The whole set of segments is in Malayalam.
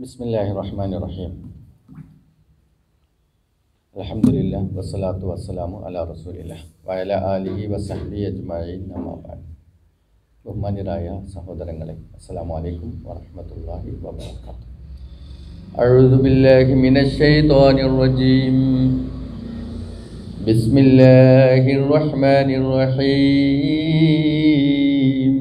بسم الله الرحمن الرحيم الحمد لله والصلاة والسلام على رسول الله وعلى آله وصحبه أجمعين أما بعد ബഹുമാന്യരായ സഹോദരങ്ങളെ അസ്സലാമു അലൈക്കും വറഹ്മത്തുള്ളാഹി വബറകാതുഹു أعوذ بالله من الشيطان الرجيم بسم الله الرحمن الرحيم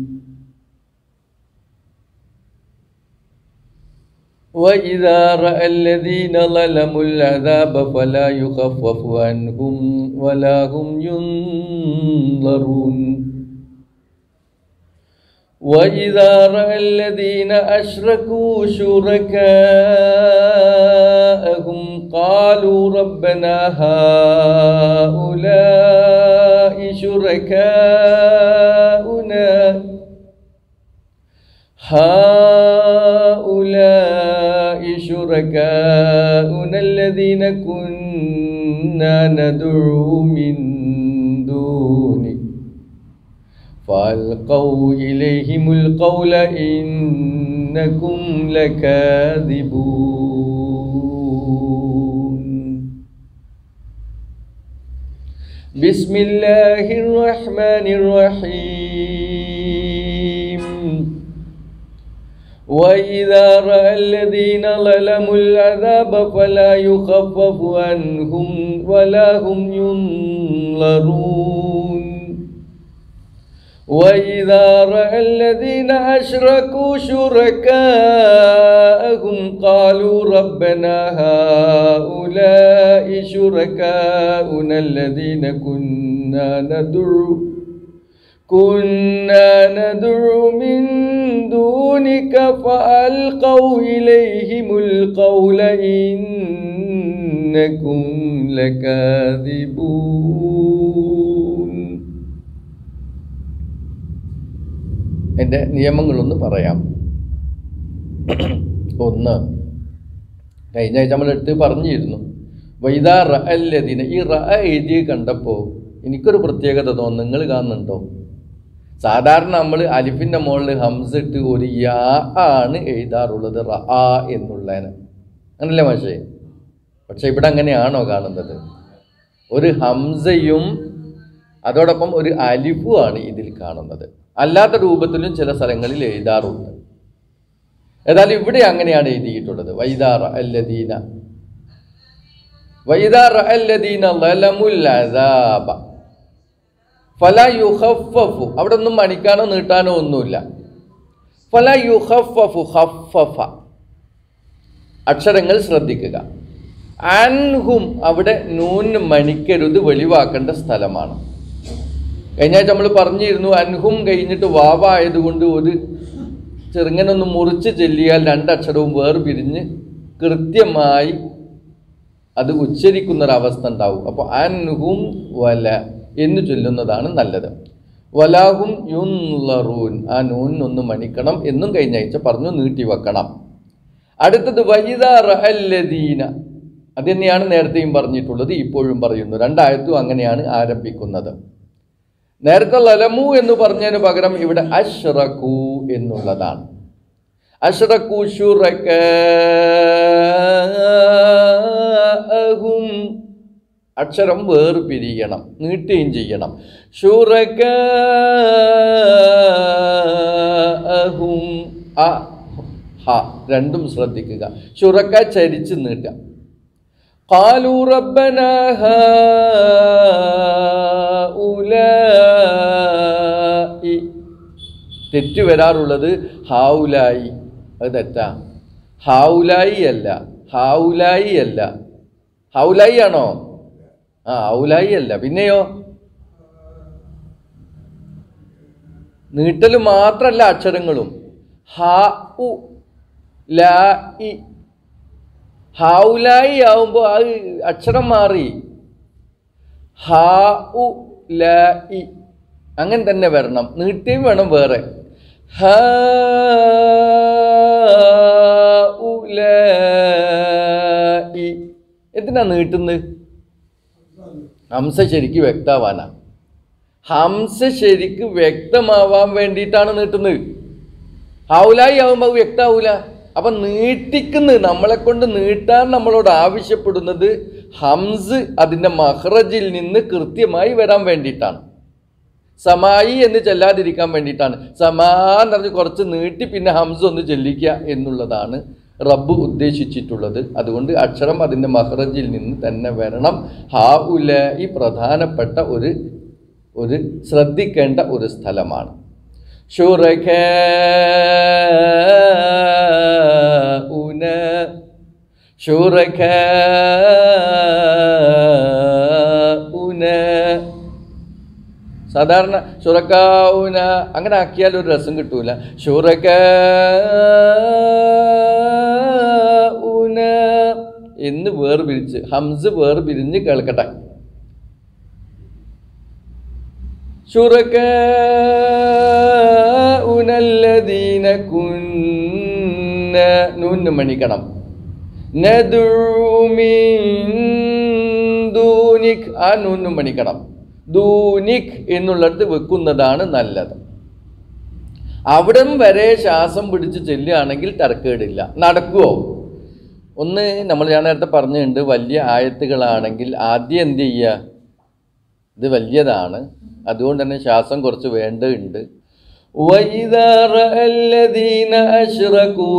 وإذا رأى الذين ظلموا العذاب فلا يخفف عنهم ولا هم ينظرون وإذا رأى الذين أشركوا شركاءهم قالوا ربنا هؤلاء شركاؤنا هؤلاء شركاؤنا الذين كنا ندعو من دونك فألقوا إليهم القول إنكم لكاذبون بسم الله الرحمن الرحيم وإذا رأى الذين ظلموا العذاب فلا يخفف عنهم ولا هم ينظرون وإذا رأى الذين أشركوا شركاءهم قالوا ربنا هؤلاء شركاؤنا الذين كنا ندعو كنا ندعو من دونك فألقوا إليهم القول إنكم لكاذبون എൻ്റെ നിയമങ്ങളൊന്ന് പറയാം ഒന്ന് കഴിഞ്ഞ ആഴ്ച നമ്മളെടുത്ത് പറഞ്ഞിരുന്നു വൈദാ റ അല്ലതിന് ഈ റ എഴുതി കണ്ടപ്പോൾ എനിക്കൊരു പ്രത്യേകത തോന്നുന്നു നിങ്ങൾ കാണുന്നുണ്ടോ സാധാരണ നമ്മൾ അലിഫിൻ്റെ മുകളിൽ ഹംസ ഇട്ട് ഒരു യാ ആണ് എഴുതാറുള്ളത് റ ആ എന്നുള്ളതിന് അങ്ങനല്ലേ മാഷേ പക്ഷെ ഇവിടെ അങ്ങനെയാണോ കാണുന്നത് ഒരു ഹംസയും അതോടൊപ്പം ഒരു അലിഫുമാണ് ഇതിൽ കാണുന്നത് അല്ലാത്ത രൂപത്തിലും ചില സ്ഥലങ്ങളിൽ എഴുതാറുണ്ട് ഏതായാലും ഇവിടെ അങ്ങനെയാണ് എഴുതിയിട്ടുള്ളത് വൈദാറ അല്ലദീന വൈദാറ അല്ലദീന ലലമുൽ അദാബ ഫല യുഹഫഫു അവിടെ ഒന്നും മണിക്കാനോ നീട്ടാനോ ഒന്നുമില്ല ഫല യുഹഫഫു ഹഫഫ അക്ഷരങ്ങൾ ശ്രദ്ധിക്കുക അൻഹും അവിടെ നൂന് മണിക്കരുത് വെളിവാക്കേണ്ട സ്ഥലമാണ് കഴിഞ്ഞ ആഴ്ച നമ്മൾ പറഞ്ഞിരുന്നു അൻഹും കഴിഞ്ഞിട്ട് വാവായതുകൊണ്ട് ഒരു ചെറുങ്ങനൊന്ന് മുറിച്ച് ചെല്ലിയാൽ രണ്ടക്ഷരവും വേർപിരിഞ്ഞ് കൃത്യമായി അത് ഉച്ചരിക്കുന്നൊരവസ്ഥ ഉണ്ടാവും അപ്പോൾ അൻഹും വല എന്ന് ചൊല്ലുന്നതാണ് നല്ലത് വലാഹും യുൻലറൂൻ ആ നൂൻ ഒന്ന് മണിക്കണം എന്നും കഴിഞ്ഞ ആഴ്ച പറഞ്ഞു നീട്ടി വെക്കണം അടുത്തത് വൈദാറല്ലദീന അത് തന്നെയാണ് നേരത്തെയും പറഞ്ഞിട്ടുള്ളത് ഇപ്പോഴും പറയുന്നു രണ്ടായത്തും അങ്ങനെയാണ് ആരംഭിക്കുന്നത് നേരത്തെ ലലമു എന്ന് പറഞ്ഞതിന് പകരം ഇവിടെ അഷ്റഖു എന്നുള്ളതാണ് അഷ്റഖു ഷുറക്കും അക്ഷരം വേർപിരിയണം നീട്ടുകയും ചെയ്യണം ഷുറക്കും അ ഹ രണ്ടും ശ്രദ്ധിക്കുക ഷുറക്ക ചരിച്ച് നീട്ടുക قالوا ربنا هؤلاء തെറ്റ് വരാറുള്ളത് ഹാവുലായി അത് തെറ്റാ ഹാവുലായി അല്ല ഹാവുലായി അല്ല ഹൗലായി ആണോ ആ ഹൗലായി അല്ല പിന്നെയോ നീട്ടൽ മാത്രല്ല അക്ഷരങ്ങളും ഹാ ഉ ലാ ഇ ഹൗലായി ആവുമ്പോൾ അത് അക്ഷരം മാറി ഹാ ഉ ല ഇ അങ്ങനെ തന്നെ വരണം നീട്ടിയും വേണം വേറെ ഹ ഉ ല ഇ എന്തിനാ നീട്ടുന്നത് ഹംസ ശരിക്ക് വ്യക്തമാവാനാ ഹംസ ശരിക്ക് വ്യക്തമാവാൻ വേണ്ടിയിട്ടാണ് നീട്ടുന്നത് ഹൗലായി ആവുമ്പോൾ വ്യക്തമാവൂല അപ്പം നീട്ടിക്കുന്ന നമ്മളെ കൊണ്ട് നീട്ടാൻ നമ്മളോട് ആവശ്യപ്പെടുന്നത് ഹംസ് അതിൻ്റെ മഹ്റജിൽ നിന്ന് കൃത്യമായി വരാൻ വേണ്ടിയിട്ടാണ് സമായി എന്ന് ചെല്ലാതിരിക്കാൻ വേണ്ടിയിട്ടാണ് സമാ എന്ന് പറഞ്ഞ് കുറച്ച് നീട്ടി പിന്നെ ഹംസ് ഒന്ന് ചെല്ലിക്കുക എന്നുള്ളതാണ് റബ്ബ് ഉദ്ദേശിച്ചിട്ടുള്ളത് അതുകൊണ്ട് അക്ഷരം അതിൻ്റെ മഹ്റജിൽ നിന്ന് തന്നെ വരണം ഹാ ഉല ഈ പ്രധാനപ്പെട്ട ഒരു ഒരു ശ്രദ്ധിക്കേണ്ട ഒരു സ്ഥലമാണ് ശുറഖൂന ശുറഖൂന സാധാരണ ഷുറക്കാവുന അങ്ങനെ ആക്കിയാൽ ഒരു രസം കിട്ടൂല ഷുറക്ക ഊന എന്ന് വേർപിരിച്ച് ഹംസ് വേർപിരിഞ്ഞ് കേൾക്കട്ടെ ഷുറക്ക ഉനല്ലദീന കുന്ന നൂന്ന് മണിക്കണം ദൂനിക് ആ നൂന്നും മണിക്കണം ദൂനിക് എന്നുള്ളിടത്ത് വെക്കുന്നതാണ് നല്ലത് അവിടം വരെ ശ്വാസം പിടിച്ച് ചെല്ലുകയാണെങ്കിൽ തരക്കേടില്ല നടക്കുമോ ഒന്ന് നമ്മൾ ഞാൻ നേരത്തെ പറഞ്ഞിട്ടുണ്ട് വലിയ ആയത്തുകളാണെങ്കിൽ ആദ്യം എന്ത് ചെയ്യുക ഇത് വലിയതാണ് അതുകൊണ്ട് തന്നെ ശ്വാസം കുറച്ച് വേണ്ടതുണ്ട് وإذا رأى الذين أشركوا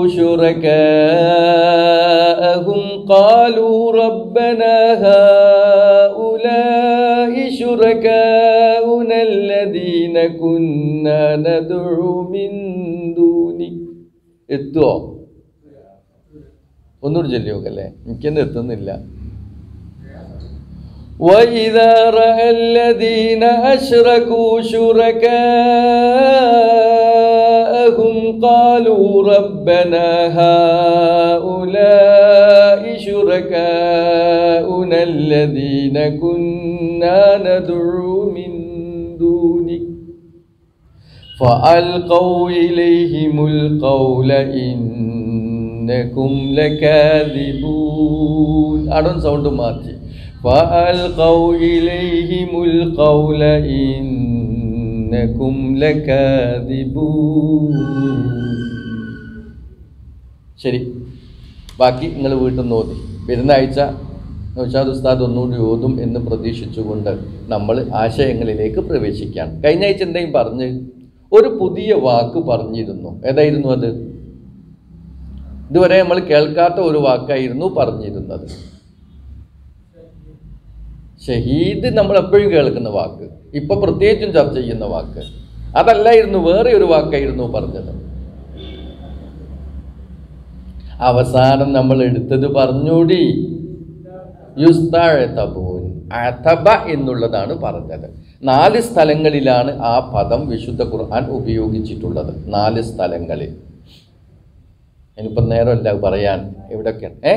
شركاءهم قالوا ربنا هؤلاء شركاؤنا الذين كنا ندعو من دونك എത്തുവോ ഒന്നുകൂടി ചൊല്ലി നോക്കല്ലേ എനിക്കൊന്നും എത്തുന്നില്ല وإذا رأى الذين أشركوا شركاءهم قالوا ربنا هؤلاء شركاؤنا الذين كنا ندعو من دونك فألقوا إليهم القول إنكم لكاذبون أدون ساوند മാറ്റി فألقوا إليهم القول إنكم لكاذبون ശരി ബാക്കി നിങ്ങൾ വീട്ടിൽ നിന്ന് ഓതി വരുന്ന ആഴ്ച നൗഷാദ് ഉസ്താദ് ഒന്നുകൂടി ഓതും എന്ന് പ്രതീക്ഷിച്ചുകൊണ്ട് നമ്മൾ ആശയങ്ങളിലേക്ക് പ്രവേശിക്കാം കഴിഞ്ഞ ആഴ്ച എന്തെങ്കിലും പറഞ്ഞ് ഒരു പുതിയ വാക്ക് പറഞ്ഞിരുന്നു ഏതായിരുന്നു അത് ഇതുവരെ നമ്മൾ കേൾക്കാത്ത ഒരു വാക്കായിരുന്നു പറഞ്ഞിരുന്നത് ഷഹീദ് നമ്മൾ എപ്പോഴും കേൾക്കുന്ന വാക്ക് ഇപ്പൊ പ്രത്യേകിച്ചും ചർച്ച ചെയ്യുന്ന വാക്ക് അതല്ലായിരുന്നു വേറെ ഒരു വാക്കായിരുന്നു പറഞ്ഞത് അവസാനം നമ്മൾ എടുത്തത് പറഞ്ഞൂടി യുസ്താഴത്തബൂൻ അഥബ എന്നുള്ളതാണ് പറഞ്ഞത് നാല് സ്ഥലങ്ങളിലാണ് ആ പദം വിശുദ്ധ ഖുർആൻ ഉപയോഗിച്ചിട്ടുള്ളത് നാല് സ്ഥലങ്ങളിൽ ഇനിയിപ്പം നേരമല്ല പറയാൻ എവിടെയൊക്കെയാണ് ഏ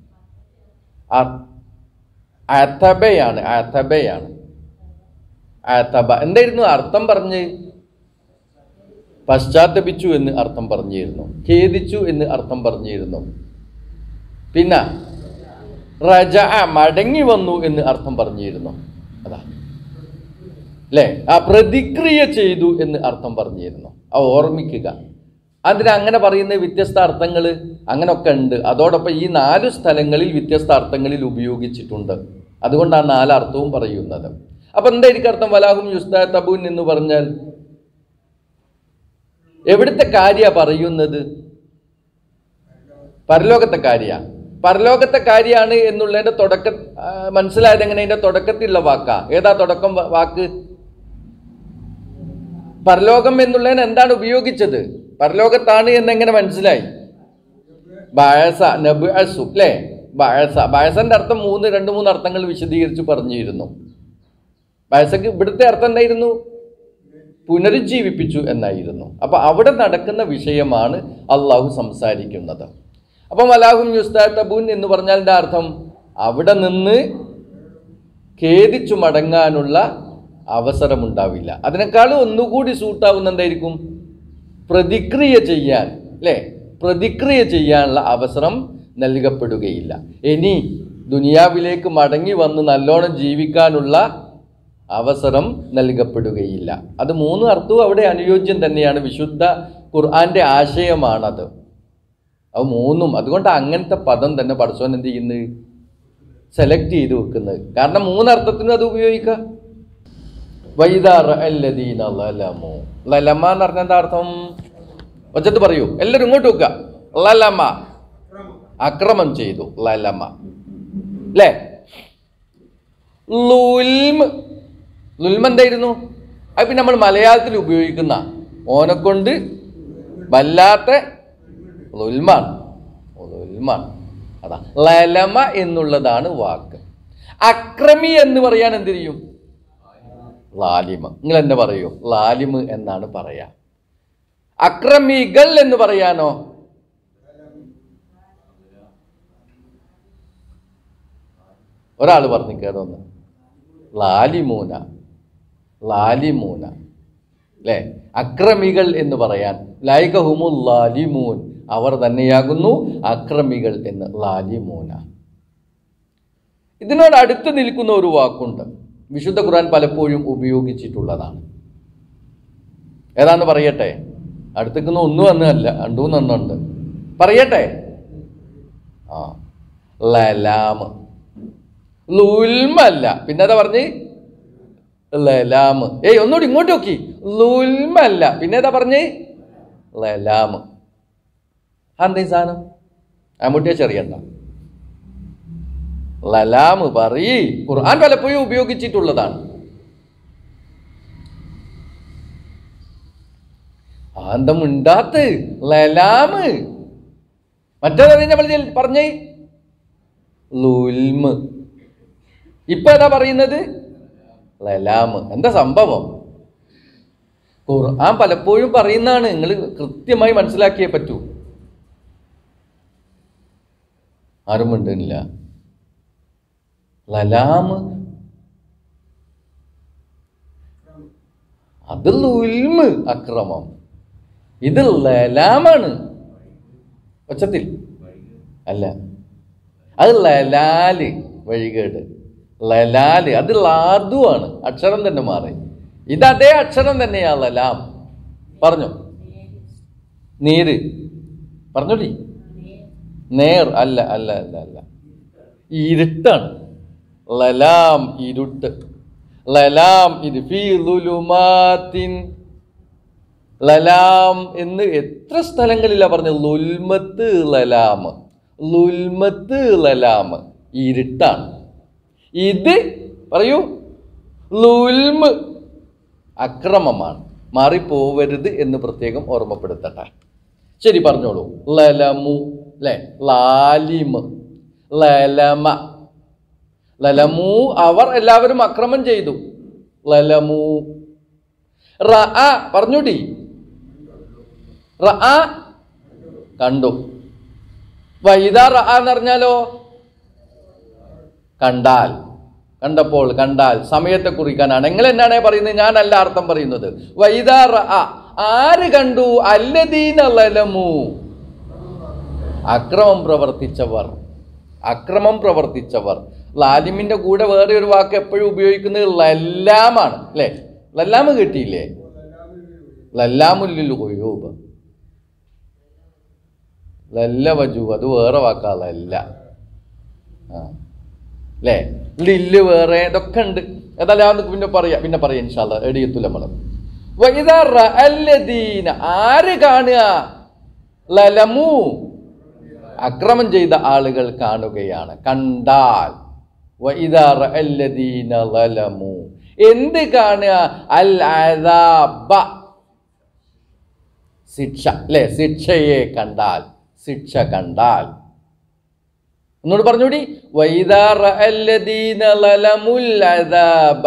അഥബയാണ് അഥബയാണ് അഥബ എന്തായിരുന്നു അർത്ഥം പറഞ്ഞ് പശ്ചാത്തപിച്ചു എന്ന് അർത്ഥം പറഞ്ഞിരുന്നു ഖേദിച്ചു എന്ന് അർത്ഥം പറഞ്ഞിരുന്നു പിന്നെ റജ മടങ്ങി വന്നു എന്ന് അർത്ഥം പറഞ്ഞിരുന്നു അതാ അല്ലേ ആ പ്രതിക്രിയ ചെയ്തു എന്ന് അർത്ഥം പറഞ്ഞിരുന്നു ആ ഓർമ്മിക്കുക അതിന് അങ്ങനെ പറയുന്ന വ്യത്യസ്ത അർത്ഥങ്ങൾ അങ്ങനെയൊക്കെ ഉണ്ട് അതോടൊപ്പം ഈ നാല് സ്ഥലങ്ങളിൽ വ്യത്യസ്ത അർത്ഥങ്ങളിൽ ഉപയോഗിച്ചിട്ടുണ്ട് അതുകൊണ്ടാണ് നാല് അർത്ഥവും പറയുന്നത് അപ്പൊ എന്തായിരിക്കും അർത്ഥം വലാഹും യുസ്താ തബൂൻ എന്ന് പറഞ്ഞാൽ എവിടുത്തെ കാര്യ പറയുന്നത് പരലോകത്തെ കാര്യ പരലോകത്തെ കാര്യമാണ് എന്നുള്ളതിന്റെ തുടക്ക ആ, മനസ്സിലായത് എങ്ങനെ അതിന്റെ തുടക്കത്തിലുള്ള വാക്കാ ഏതാ തുടക്കം വാ- വാക്ക് പരലോകം എന്നുള്ളതിന് എന്താണ് ഉപയോഗിച്ചത് പരലോകത്താണ് എന്നെങ്ങനെ മനസ്സിലായി ബയസ നബ് അസു അല്ലേ ബയസ ബയസന്റെ അർത്ഥം മൂന്ന് രണ്ട് മൂന്ന് അർത്ഥങ്ങൾ വിശദീകരിച്ച് പറഞ്ഞിരുന്നു ബയസക്ക് ഇവിടുത്തെ അർത്ഥം എന്തായിരുന്നു പുനരുജ്ജീവിപ്പിച്ചു എന്നായിരുന്നു അപ്പൊ അവിടെ നടക്കുന്ന വിഷയമാണ് അള്ളാഹു സംസാരിക്കുന്നത് അപ്പം അലാഹും യുസ്താത്തബൂൻ എന്ന് പറഞ്ഞാലിൻ്റെ അർത്ഥം അവിടെ നിന്ന് ഖേദിച്ചു മടങ്ങാനുള്ള അവസരമുണ്ടാവില്ല അതിനേക്കാളും ഒന്നുകൂടി സൂട്ടാവുന്ന എന്തായിരിക്കും പ്രതിക്രിയ ചെയ്യാൻ അല്ലേ പ്രതിക്രിയ ചെയ്യാനുള്ള അവസരം നൽകപ്പെടുകയില്ല ഇനി ദുനിയാവിലേക്ക് മടങ്ങി വന്ന് നല്ലോണം ജീവിക്കാനുള്ള അവസരം നൽകപ്പെടുകയില്ല അത് മൂന്ന് അർത്ഥവും അവിടെ അനുയോജ്യം തന്നെയാണ് വിശുദ്ധ ഖുർആന്റെ ആശയമാണത് അത് മൂന്നും അതുകൊണ്ട് അങ്ങനത്തെ പദം തന്നെ പഠിച്ചോൻ എന്ത് ചെയ്യുന്നത് സെലക്ട് ചെയ്ത് വെക്കുന്നത് കാരണം മൂന്നർത്ഥത്തിനും അത് ഉപയോഗിക്കാം വൈദാർ അല്ലദീന ലലമു ലലമ എന്ന് പറഞ്ഞ എന്താ അർത്ഥം ഒച്ചത്ത് പറയൂ എല്ലാവരും ഇങ്ങോട്ട് വെക്കുക ലലമ അക്രമം ചെയ്തു ലലമ അല്ലേ ലുൽമ് ലുൽമ എന്തായിരുന്നു അത് പിന്നെ നമ്മൾ മലയാളത്തിൽ ഉപയോഗിക്കുന്ന ഓനെ കൊണ്ട് വല്ലാത്ത ലുൽമാണ് ലുൽമാണ് അതാ ലലമ എന്നുള്ളതാണ് വാക്ക് അക്രമി എന്ന് പറയാൻ എന്ത് ചെയ്യും ലാലിമ നിങ്ങൾ എന്നെ പറയൂ ലാലിമ് എന്നാണ് പറയാ അക്രമികൾ എന്ന് പറയാനോ ഒരാൾ പറഞ്ഞു കേട്ടോന്ന് ലാലിമൂന ലാലിമൂന അല്ലേ അക്രമികൾ എന്ന് പറയാൻ ലൈകഹുമുൽ ലാലിമൂൻ അവർ തന്നെയാകുന്നു അക്രമികൾ എന്ന് ലാലിമൂന ഇതിനോട് അടുത്ത് നിൽക്കുന്ന ഒരു വാക്കുണ്ട് വിശുദ്ധ ഖുർആൻ പലപ്പോഴും ഉപയോഗിച്ചിട്ടുള്ളതാണ് ഏതാന്ന് പറയട്ടെ അടുത്തേക്കുന്ന ഒന്നും എന്നല്ല രണ്ടൂന്നെണ്ണുണ്ട് പറയട്ടെ ആ ലലാമ് ലുൽമല്ല പിന്നെ ഏതാ പറഞ്ഞ് ലലാമ് ഏയ് ഒന്നുകൂടി ഇങ്ങോട്ട് നോക്കി ലുൽമല്ല പിന്നെ ഏതാ പറഞ്ഞ് ലലാമ് അന്തേ സാധനം അമ്മൂട്ടിയെ ചെറിയണ്ട ലലാമ് പറയ് ഖുർആൻ പലപ്പോഴും ഉപയോഗിച്ചിട്ടുള്ളതാണ് ആന്തം ഉണ്ടാത്ത് ലലാമ് മറ്റേതാ നമ്മൾ പറഞ്ഞേ ലുൽമ് ഇപ്പൊ ഏതാ പറയുന്നത് ലലാമ് എന്താ സംഭവം ഖുർആൻ പലപ്പോഴും പറയുന്നതാണ് നിങ്ങൾ കൃത്യമായി മനസ്സിലാക്കിയേ പറ്റൂ ആരും മിണ്ടുന്നില്ല ലലാമ് അത് ലുൽമ് അക്രമം ഇത് ലലാമാണ് ഒച്ചത്തിൽ അല്ല അത് ലലാല് വഴികേട് ലലാല് അത് ലാദുവാണ് അക്ഷരം തന്നെ മാറി ഇത് അതേ അക്ഷരം തന്നെയാ ലലാം പറഞ്ഞു നീര് പറഞ്ഞോടി നേർ അല്ല അല്ല അല്ല അല്ല ഇരുട്ടാണ് ലലാം ഇരുട്ട് ലലാം ഇത് ഫീ ലുലുമാത്തിൻ ലലാം എന്ന് എത്ര സ്ഥലങ്ങളിലാ പറഞ്ഞത് ലുൽമത്ത് ലലാം ലുൽമത്ത് ലലാം ഇരുട്ടാണ് ഇത് പറയൂ ലുൽമ് അക്രമമാണ് മാറിപ്പോവരുത് എന്ന് പ്രത്യേകം ഓർമ്മപ്പെടുത്തട്ടെ ശരി പറഞ്ഞോളൂ ലലമു അല്ലേ ലാലിമ് ലലമ ലലമു അവർ എല്ലാവരും അക്രമം ചെയ്തു ലലമു റ പറഞ്ഞുടി റ കണ്ടു വൈദ റ എന്ന് പറഞ്ഞാലോ കണ്ടാൽ കണ്ടപ്പോൾ കണ്ടാൽ സമയത്തെ കുറിക്കാനാണ് നിങ്ങൾ എന്നാണ് പറയുന്നത് ഞാനല്ല അർത്ഥം പറയുന്നത് വൈദ റ ആര് കണ്ടു അല്ലദീന ലലമു അക്രമം പ്രവർത്തിച്ചവർ അക്രമം പ്രവർത്തിച്ചവർ ലാലിമിന്റെ കൂടെ വേറെ ഒരു വാക്ക് എപ്പോഴും ഉപയോഗിക്കുന്നത് ലല്ലാമാണ് അല്ലേ ലല്ലാമ് കിട്ടിയില്ലേ ലല്ലാമുല്ലിൽ കൊയ്യൂബ് ലല്ല വജു അത് വേറെ വാക്കാ ലല്ല ആ അല്ലേ ലില്ല് വേറെ ഇതൊക്കെ ഉണ്ട് ഏതായാലും പിന്നെ പറയാം പിന്നെ പറയാം ഇൻഷാല്ല എടിയത്തുല്ല നമ്മൾ വൈദാ റഅല്ലദീന ആര് കാണുക ലലമു അക്രമം ചെയ്ത ആളുകൾ കാണുകയാണ് കണ്ടാൽ വൈദാ റഅല്ലദീന ലലമു എന്ത് കാണുക അൽ അദാബ ശിക്ഷ അല്ലേ ശിക്ഷയെ കണ്ടാൽ ശിക്ഷ കണ്ടാൽ ഒന്നുകൂടി പറഞ്ഞൂടി വൈദാ റഅല്ലദീന ലലമുൽ അദാബ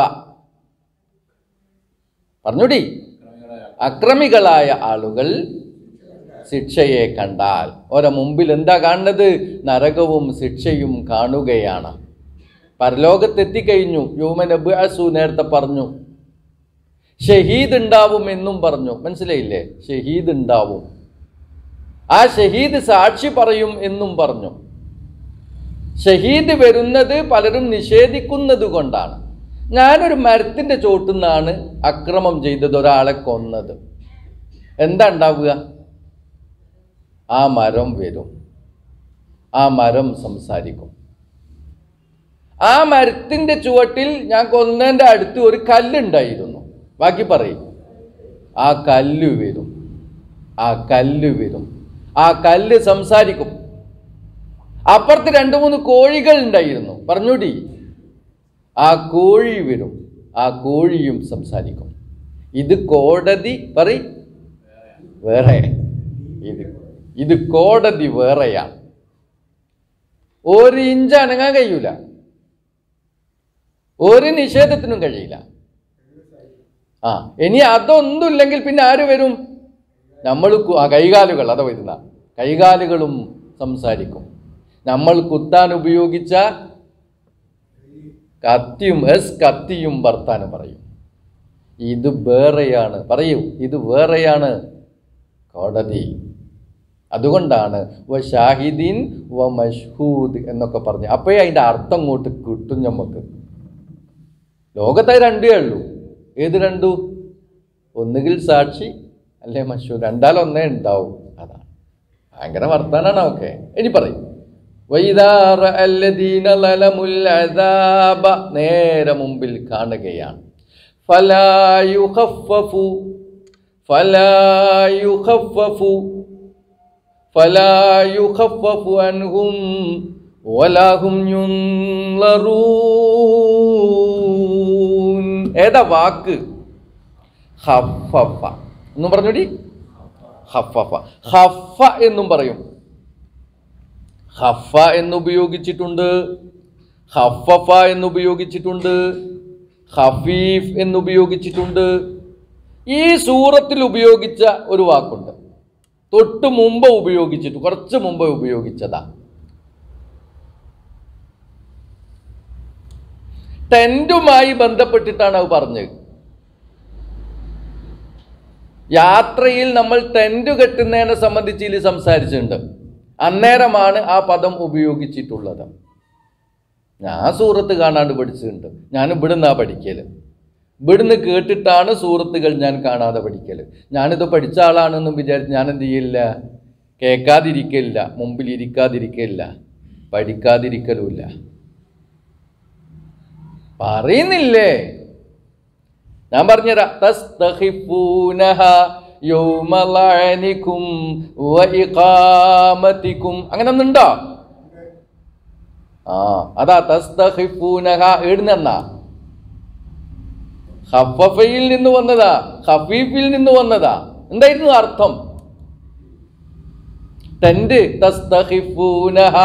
പറഞ്ഞൂടി അക്രമികളായ ആളുകൾ ശിക്ഷയെ കണ്ടാൽ ഓരോ മുമ്പിൽ എന്താ കാണുന്നത് നരകവും ശിക്ഷയും കാണുകയാണ് പരലോകത്തെത്തിക്കഴിഞ്ഞു യോമൻ അബുഅസു നേരത്തെ പറഞ്ഞു ഷഹീദ് ഉണ്ടാവും എന്നും പറഞ്ഞു മനസ്സിലായില്ലേ ഷഹീദ് ഉണ്ടാവും ആ ഷഹീദ് സാക്ഷി പറയും എന്നും പറഞ്ഞു ഷഹീദ് വരുന്നത് പലരും നിഷേധിക്കുന്നത് കൊണ്ടാണ് ഞാനൊരു മരത്തിൻ്റെ ചോട്ടുനിന്നാണ് അക്രമം ചെയ്തത് ഒരാളെ കൊന്നത് എന്താ ഉണ്ടാവുക ആ മരം വരും ആ മരം സംസാരിക്കും ആ മരത്തിന്റെ ചുവട്ടിൽ ഞാൻ കൊന്നതിൻ്റെ അടുത്ത് ഒരു കല്ലുണ്ടായിരുന്നു ബാക്കി പറയും ആ കല്ല് വരും ആ കല്ല് വരും ആ കല്ല് സംസാരിക്കും അപ്പുറത്ത് രണ്ട് മൂന്ന് കോഴികൾ ഉണ്ടായിരുന്നു പറഞ്ഞൂടി ആ കോഴി വരും ആ കോഴിയും സംസാരിക്കും ഇത് കോടതി പറ വേറെ ഇത് ഇത് കോടതി വേറെയാണ് ഒരു ഇഞ്ച് അനങ്ങാൻ കഴിയൂല ഒരു നിഷേധത്തിനും കഴിയില്ല ആ ഇനി അതൊന്നുമില്ലെങ്കിൽ പിന്നെ ആര് വരും നമ്മൾ കു- ആ കൈകാലുകൾ അതാ വരുന്ന കൈകാലുകളും സംസാരിക്കും നമ്മൾ കുത്താൻ ഉപയോഗിച്ച കത്തിയും എസ് കത്തിയും വർത്താനം പറയും ഇത് വേറെയാണ് പറയൂ ഇത് വേറെയാണ് കോടതി അതുകൊണ്ടാണ് വ ഷാഹിദീൻ വ മഷ്ഹൂദ് എന്നൊക്കെ പറഞ്ഞു അപ്പോഴേ അതിൻ്റെ അർത്ഥം ഇങ്ങോട്ട് കിട്ടും നമുക്ക് ലോകത്തെ രണ്ടേ ഉള്ളൂ ഏത് രണ്ടു ഒന്നുകിൽ സാക്ഷി അല്ലേ മഷൂർ രണ്ടാലൊന്നേ ഉണ്ടാവും അതാണ് ഭയങ്കര വർത്താനാണ് ഓക്കെ ഇനി പറയും വൈദാറ അല്ലദീന ലലമുൽ അദാബ നേരെ മുമ്പിൽ കാണുകയാണ് ഫലായുഖഫഫു ഫലായുഖഫഫു ഫലായുഖഫഫു അൻഹും വലാഹും യുൻളറൂൻ ഏതാ വാക്ക് ഹഫഫ എന്നും പറഞ്ഞോടി ഹഫഫ ഹഫ എന്നും പറയും ഹഫ എന്നുപയോഗിച്ചിട്ടുണ്ട് ഹഫഫ എന്നുപയോഗിച്ചിട്ടുണ്ട് ഹഫീഫ് എന്നുപയോഗിച്ചിട്ടുണ്ട് ഈ സൂറത്തിൽ ഉപയോഗിച്ച ഒരു വാക്കുണ്ട് തൊട്ട് മുമ്പ് ഉപയോഗിച്ചിട്ട് കുറച്ച് മുമ്പ് ഉപയോഗിച്ചതാ ടെന്റുമായി ബന്ധപ്പെട്ടിട്ടാണ് അത് പറഞ്ഞത് യാത്രയിൽ നമ്മൾ ടെന്റ് കെട്ടുന്നതിനെ സംബന്ധിച്ച് ഇതിൽ സംസാരിച്ചിട്ടുണ്ട് അന്നേരമാണ് ആ പദം ഉപയോഗിച്ചിട്ടുള്ളത് ഞാൻ സൂറത്ത് കാണാണ്ട് പഠിച്ചിട്ടുണ്ട് ഞാൻ ഇവിടുന്നാ പഠിക്കല് ഇവിടുന്ന് കേട്ടിട്ടാണ് സൂറത്തുകൾ ഞാൻ കാണാതെ പഠിക്കല് ഞാനിത് പഠിച്ച ആളാണെന്നും വിചാരിച്ച് ഞാൻ എന്ത് ചെയ്യില്ല കേൾക്കാതിരിക്കില്ല മുമ്പിൽ ഇരിക്കാതിരിക്കില്ല പഠിക്കാതിരിക്കലുമില്ല പറയുന്നില്ലേ ഞാൻ പറഞ്ഞുതരാം തസ്തഖിഫൂനഹ യൗമ ലഅനിക്കും വ ഇഖാമത്തിക്കും അങ്ങനെ ഒന്നുണ്ടോ ആ അതാ തസ്തഖിഫൂനഹ എഴുന്നെന്നാ ഹഫഫയിൽ നിന്ന് വന്നതാ ഹഫീഫിൽ നിന്ന് വന്നതാ എന്തായിരുന്നു അർത്ഥം ടെന്റ് തസ്തഖിഫൂനഹ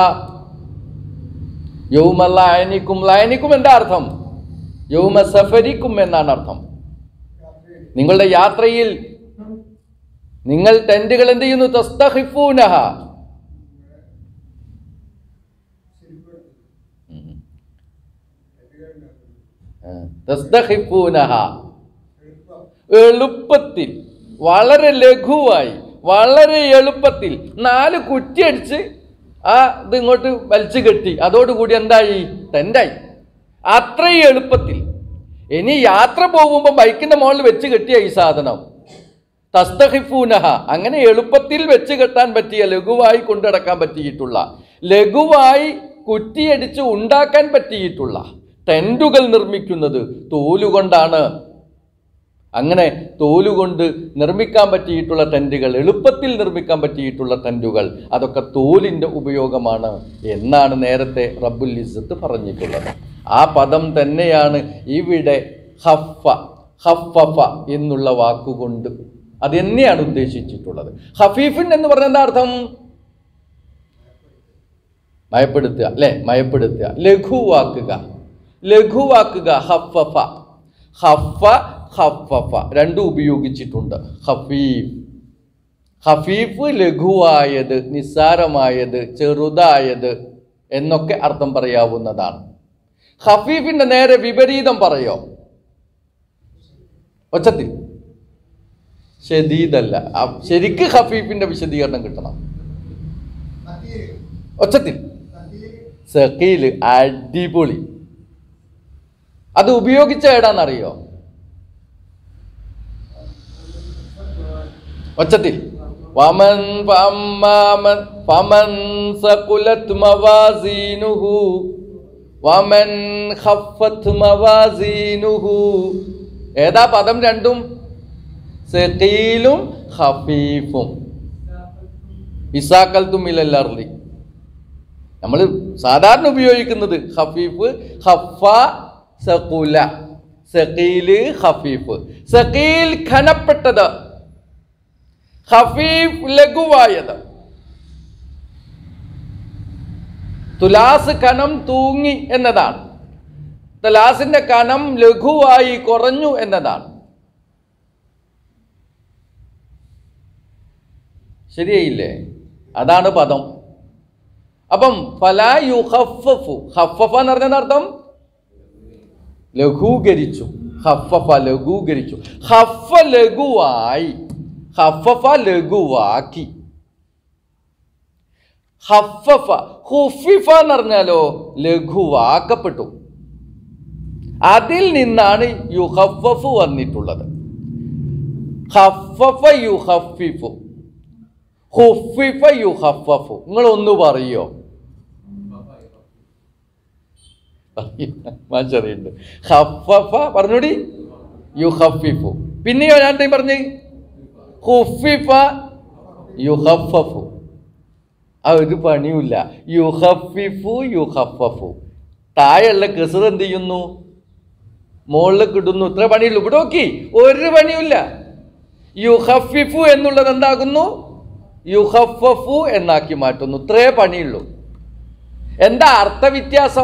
യൗമ ലഅനിക്കും ലഅനിക്കും എന്താ അർത്ഥം യൗമ സഫരിക്കും എന്നാണ് അർത്ഥം നിങ്ങളുടെ യാത്രയിൽ നിങ്ങൾ ടെന്റുകൾ എന്ത് ചെയ്യുന്നു തസ്തഹിഫൂനഹ ഉം. ആ, തസ്തഹിഫൂനഹ എളുപ്പത്തിൽ വളരെ ലഘുവായി വളരെ എളുപ്പത്തിൽ നാല് കുറ്റിയടിച്ച് ആ ഇത് ഇങ്ങോട്ട് വലിച്ചു കെട്ടി അതോടുകൂടി എന്തായി ടെൻഡായി അത്രയും എളുപ്പത്തിൽ ഇനി യാത്ര പോകുമ്പോൾ ബൈക്കിന്റെ മുകളിൽ വെച്ച് കെട്ടിയ ഈ സാധനം തസ്തഹിഫൂനഹ അങ്ങനെ എളുപ്പത്തിൽ വെച്ച് കെട്ടാൻ പറ്റിയ ലഘുവായി കൊണ്ടുനടക്കാൻ പറ്റിയിട്ടുള്ള ലഘുവായി കുറ്റിയടിച്ച് ഉണ്ടാക്കാൻ പറ്റിയിട്ടുള്ള ടെൻറ്റുകൾ നിർമ്മിക്കുന്നത് തോലുകൊണ്ടാണ് അങ്ങനെ തോലുകൊണ്ട് നിർമ്മിക്കാൻ പറ്റിയിട്ടുള്ള ടെൻറ്റുകൾ എളുപ്പത്തിൽ നിർമ്മിക്കാൻ പറ്റിയിട്ടുള്ള ടെൻറ്റുകൾ അതൊക്കെ തോലിൻ്റെ ഉപയോഗമാണ് എന്നാണ് നേരത്തെ റബ്ബുൽ ഇസ്സത്ത് പറഞ്ഞിട്ടുള്ളത് ആ പദം തന്നെയാണ് ഇവിടെ ഹഫ ഹഫഫ എന്നുള്ള വാക്കുകൊണ്ട് അത് തന്നെയാണ് ഉദ്ദേശിച്ചിട്ടുള്ളത് ഹഫീഫിൻ എന്ന് പറഞ്ഞ എന്താ അർത്ഥം മയപ്പെടുത്തുക അല്ലേ മയപ്പെടുത്തുക ലഘുവാക്കുക ലഘുവാക്കുക ഹഫഫ ഹഫ ഹഫഫ രണ്ടും ഉപയോഗിച്ചിട്ടുണ്ട് ഹഫീഫ് ഹഫീഫ് ലഘുവായത് നിസ്സാരമായത് ചെറുതായത് എന്നൊക്കെ അർത്ഥം പറയാവുന്നതാണ് ഹഫീഫിന്റെ നേരെ വിപരീതം പറയോ ഒച്ചത്തിൽ ഷദീദല്ല ആ, ശരിക്ക് ഹഫീഫിന്റെ വിശദീകരണം കിട്ടണം ഒച്ചത്തിൽ സഖീല് അടിപൊളി അത് ഉപയോഗിച്ച ഏടാന്നറിയോ ഒച്ചത്തിൽ വമൻ ഫഅമ്മാമൻ ഫമൻ സഖുലത് മവാസീനുഹു വമൻ ഖഫത്ത് മവാസീനുഹു ഏതാ പദം രണ്ടും സഖീലും ഖഫീഫും ഇസാക്കൽത്തും ഇലല്ലർലി നമ്മൾ സാധാരണ ഉപയോഗിക്കുന്നത് ഖഫീഫ് ഖഫ സഖുല സഖീല് ഖഫീഫ് സഖീൽ ഖനപ്പെട്ടത് ഖഫീഫ് ലഘുവായത് തുലാസ് കനം തൂങ്ങി എന്നതാണ് തുലാസിന്റെ കനം ലഘുവായി കുറഞ്ഞു എന്നതാണ് ശരിയായില്ലേ അതാണ് പദം അപ്പം ഫലാ യുഹഫഫു ഹഫഫ എന്ന് പറഞ്ഞ അർത്ഥം ലഘൂകരിച്ചു ഹഫഫ ലഘൂകരിച്ചു ഹഫ ലഘുവായി ഹഫഫ ലഘുവാക്കി ഹഫഫ ഹുഫിഫ എന്ന് പറഞ്ഞാലോ ലഘുവാക്കപ്പെട്ടു അതിൽ നിന്നാണ് യുഹഫഫ് വന്നിട്ടുള്ളത് ഹഫഫ യുഹഫിഫു ഹുഫിഫ യുഹഫഫു നിങ്ങൾ ഒന്ന് പറയോ മാച്ചറിയുണ്ട് ഹഫഫ പറഞ്ഞോടി യുഹഫിഫു പിന്നെയോ ഞാൻ ടൈം പറഞ്ഞ് ഹുഫിഫ യുഹഫഫു ആ ഒരു പണിയുമില്ല യുഹഫിഫു യുഹഫഫു താഴെയുള്ള കെസർ എന്ത് ചെയ്യുന്നു മുകളിലേക്ക് ഇടുന്നു ഇത്ര പണിയുള്ളൂ ഇവിടെ നോക്കി ഒരു പണിയുമില്ല യുഹഫിഫു എന്നുള്ളത് എന്താകുന്നു യുഹഫഫു എന്നാക്കി മാറ്റുന്നു ഇത്രേ പണിയുള്ളൂ എന്താ അർത്ഥവ്യത്യാസം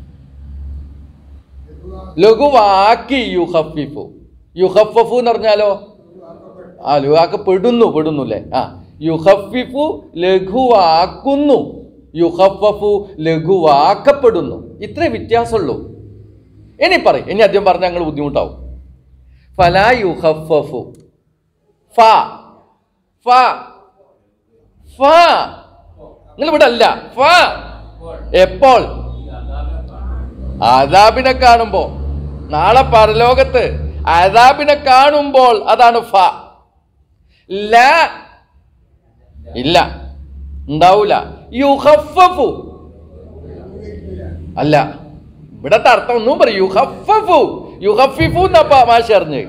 ലഘുവാക്കി യുഹഫിഫു യുഹഫഫു എന്ന് പറഞ്ഞാലോ ആ ലഘുവാക്ക പെടുന്നു പെടുന്നു അല്ലേ ആ യുഹഫിഫു ലഘുവാക്കുന്നു യുഹഫഫു ലഘുവാക്കപ്പെടുന്നു ഇത്രേ വ്യത്യാസമുള്ളൂ ഇനി പറയും ഇനി ആദ്യം പറഞ്ഞാൽ ഞങ്ങൾ ബുദ്ധിമുട്ടാവും ഫലാ യുഹഫഫു ഫ ഫ ഫ നിങ്ങൾ ഇവിടെ അല്ല ഫ എപ്പോൾ ആദാബിനെ കാണുമ്പോൾ നാളെ പരലോകത്ത് ആദാബിനെ കാണുമ്പോൾ അതാണ് ഫ ല ഇല്ല ഉണ്ടാവൂല യുഹഫഫു അല്ല ഇവിടത്തെ അർത്ഥം ഒന്നും പറയും യുഹഫഫു യുഹഫിഫു എന്നപ്പാ മാഷ് അറിഞ്ഞ്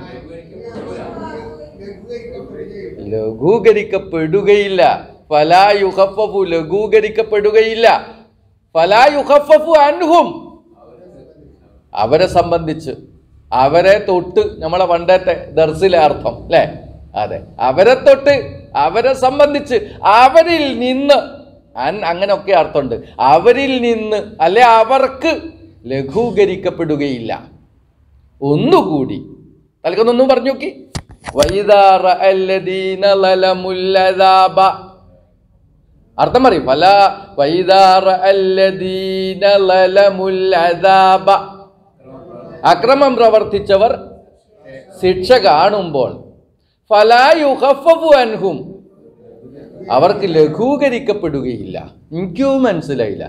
ലഘൂകരിക്കപ്പെടുകയില്ല ഫലാ യുഹഫഫു ലഘൂകരിക്കപ്പെടുകയില്ല ഫലാ യുഹഫഫു അൻഹും അവരെ സംബന്ധിച്ച് അവരെ തൊട്ട് നമ്മളെ പണ്ടത്തെ ദർസിലെ അർത്ഥം അല്ലേ അതെ അവരെ തൊട്ട് അവരെ സംബന്ധിച്ച് അവരിൽ നിന്ന് അൻ അങ്ങനെയൊക്കെ അർത്ഥമുണ്ട് അവരിൽ നിന്ന് അല്ലെ അവർക്ക് ലഘൂകരിക്കപ്പെടുകയില്ല ഒന്നുകൂടി തലക്കൊന്നൊന്നും പറഞ്ഞു നോക്കി വൈദാറ അല്ലദീന ലലമുല്ലദാബ അർത്ഥം പറയും പല വൈദാറ അല്ലദീന ലലമുല്ലദാബ അക്രമം പ്രവർത്തിച്ചവർ ശിക്ഷ കാണുമ്പോൾ ഫലായുഹഫു അൻഹും അവർക്ക് ലഘൂകരിക്കപ്പെടുകയില്ല എനിക്കും മനസ്സിലായില്ല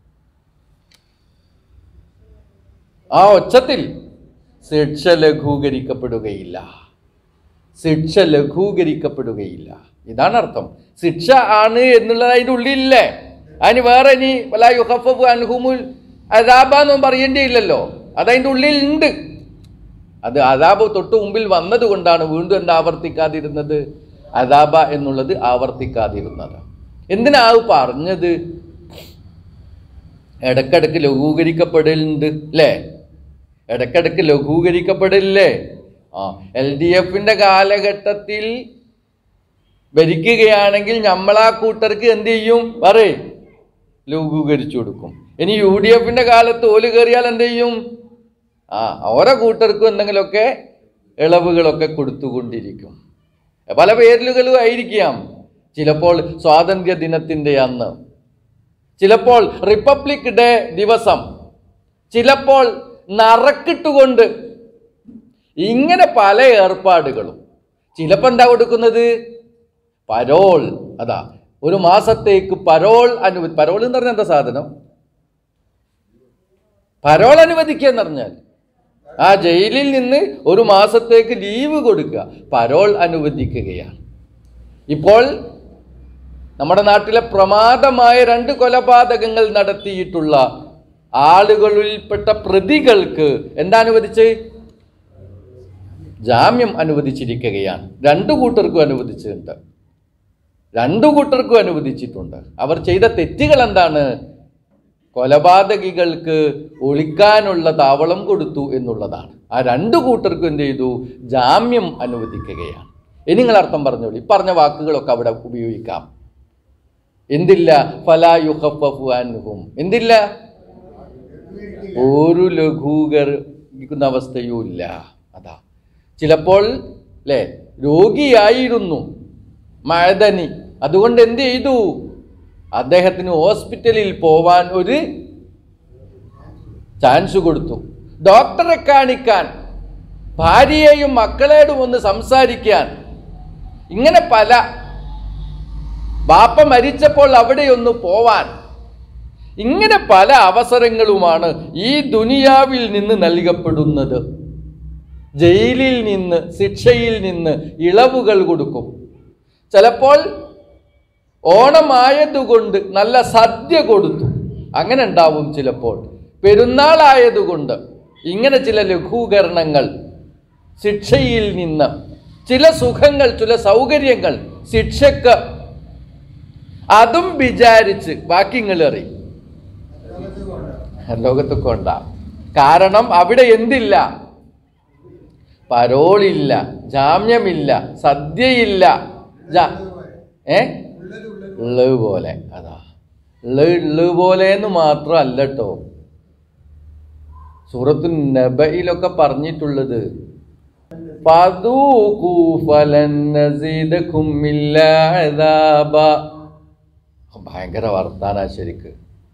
ആ ഒച്ചത്തിൽ ശിക്ഷ ലഘൂകരിക്കപ്പെടുകയില്ല ശിക്ഷ ലഘൂകരിക്കപ്പെടുകയില്ല ഇതാണ് അർത്ഥം ശിക്ഷ ആണ് എന്നുള്ളത് അതിൻ്റെ ഉള്ളിലില്ലേ അതിന് വേറെ ഇനി വലാ യുഹഫു അൻഹുമുൽ അതാബാന്നും പറയേണ്ടിയില്ലല്ലോ അതതിൻ്റെ ഉള്ളിലുണ്ട് അത് അതാബ് തൊട്ട് മുമ്പിൽ വന്നതുകൊണ്ടാണ് വീണ്ടും എന്താ ആവർത്തിക്കാതിരുന്നത് അതാബ എന്നുള്ളത് ആവർത്തിക്കാതിരുന്നത് എന്തിനാ അത് പറഞ്ഞത് ഇടക്കിടക്ക് ലഘൂകരിക്കപ്പെടലുണ്ട് അല്ലേ ഇടക്കിടക്ക് ലഘൂകരിക്കപ്പെടില്ലേ ആ എൽ ഡി എഫിന്റെ കാലഘട്ടത്തിൽ ഭരിക്കുകയാണെങ്കിൽ നമ്മളാ കൂട്ടർക്ക് എന്ത് ചെയ്യും പറയേ ലഘൂകരിച്ചു കൊടുക്കും ഇനി യു ഡി എഫിന്റെ കാലത്ത് ഓല് കയറിയാൽ എന്ത് ചെയ്യും ആ ഓരോ കൂട്ടർക്കും എന്തെങ്കിലുമൊക്കെ ഇളവുകളൊക്കെ കൊടുത്തുകൊണ്ടിരിക്കും പല പേരിലുകളും ആയിരിക്കാം ചിലപ്പോൾ സ്വാതന്ത്ര്യ ദിനത്തിൻ്റെ അന്ന് ചിലപ്പോൾ റിപ്പബ്ലിക് ഡേ ദിവസം ചിലപ്പോൾ നറക്കിട്ടുകൊണ്ട് ഇങ്ങനെ പല ഏർപ്പാടുകളും ചിലപ്പോൾ എന്താ കൊടുക്കുന്നത് പരോൾ അതാ ഒരു മാസത്തേക്ക് പരോൾ അനുവദി പരോൾ എന്ന് പറഞ്ഞാൽ എന്താ സാധനം പരോൾ അനുവദിക്കുക എന്ന് പറഞ്ഞാൽ ആ ജയിലിൽ നിന്ന് ഒരു മാസത്തേക്ക് ലീവ് കൊടുക്കുക പരോൾ അനുവദിക്കുകയാണ് ഇപ്പോൾ നമ്മുടെ നാട്ടിലെ പ്രമാദമായ രണ്ട് കൊലപാതകങ്ങൾ നടത്തിയിട്ടുള്ള ആളുകളിൽപ്പെട്ട പ്രതികൾക്ക് എന്താ അനുവദിച്ച് ജാമ്യം അനുവദിച്ചിരിക്കുകയാണ് രണ്ടു കൂട്ടർക്കും അനുവദിച്ചിട്ടുണ്ട് രണ്ടു കൂട്ടർക്കും അനുവദിച്ചിട്ടുണ്ട് അവർ ചെയ്ത തെറ്റുകൾ എന്താണ് കൊലപാതകികൾക്ക് ഒളിക്കാനുള്ള താവളം കൊടുത്തു എന്നുള്ളതാണ് ആ രണ്ടു കൂട്ടർക്കും എന്ത് ചെയ്തു ജാമ്യം അനുവദിക്കുകയാണ് ഇനി നിങ്ങൾ അർത്ഥം പറഞ്ഞോളൂ ഈ പറഞ്ഞ വാക്കുകളൊക്കെ അവിടെ ഉപയോഗിക്കാം എന്തില്ല ഫലായുഹഫു അൻഹും എന്തില്ല ഒരു ലഘൂകരിക്കുന്ന അവസ്ഥയും ഇല്ല അതാ ചിലപ്പോൾ അല്ലേ രോഗിയായിരുന്നു മഴതനി അതുകൊണ്ട് എന്ത് ചെയ്തു അദ്ദേഹത്തിന് ഹോസ്പിറ്റലിൽ പോവാൻ ഒരു ചാൻസ് കൊടുത്തു ഡോക്ടറെ കാണിക്കാൻ ഭാര്യയെയും മക്കളോടും ഒന്ന് സംസാരിക്കാൻ ഇങ്ങനെ പല ബാപ്പ മരിച്ചപ്പോൾ അവിടെയൊന്ന് പോവാൻ ഇങ്ങനെ പല അവസരങ്ങളുമാണ് ഈ ദുനിയാവിൽ നിന്ന് നൽകപ്പെടുന്നത് ജയിലിൽ നിന്ന് ശിക്ഷയിൽ നിന്ന് ഇളവുകൾ കൊടുക്കും ചിലപ്പോൾ ഓണമായതുകൊണ്ട് നല്ല സദ്യ കൊടുത്തു അങ്ങനെ ഉണ്ടാവും ചിലപ്പോൾ പെരുന്നാളായതുകൊണ്ട് ഇങ്ങനെ ചില ലഘൂകരണങ്ങൾ ശിക്ഷയിൽ നിന്ന് ചില സുഖങ്ങൾ ചില സൗകര്യങ്ങൾ ശിക്ഷക്ക് അതും വിചാരിച്ച് ബാക്കി നിങ്ങൾ അറിയും ലോകത്തൊക്കെ ഉണ്ടാവും കാരണം അവിടെ എന്തില്ല പരോളില്ല ജാമ്യമില്ല സദ്യയില്ല ജാ- ഏ ഉള്ളത് പോലെ അതാ ഉള്ളത് ഉള്ളത് പോലെ എന്ന് മാത്രമല്ല കേട്ടോ സൂറത്തു നബയിലൊക്കെ പറഞ്ഞിട്ടുള്ളത് ഫദൂഖൂ ഫലൻ നസീദകും ഇല്ലാ അദാബ. ഭയങ്കര വർത്താന ശരിക്ക്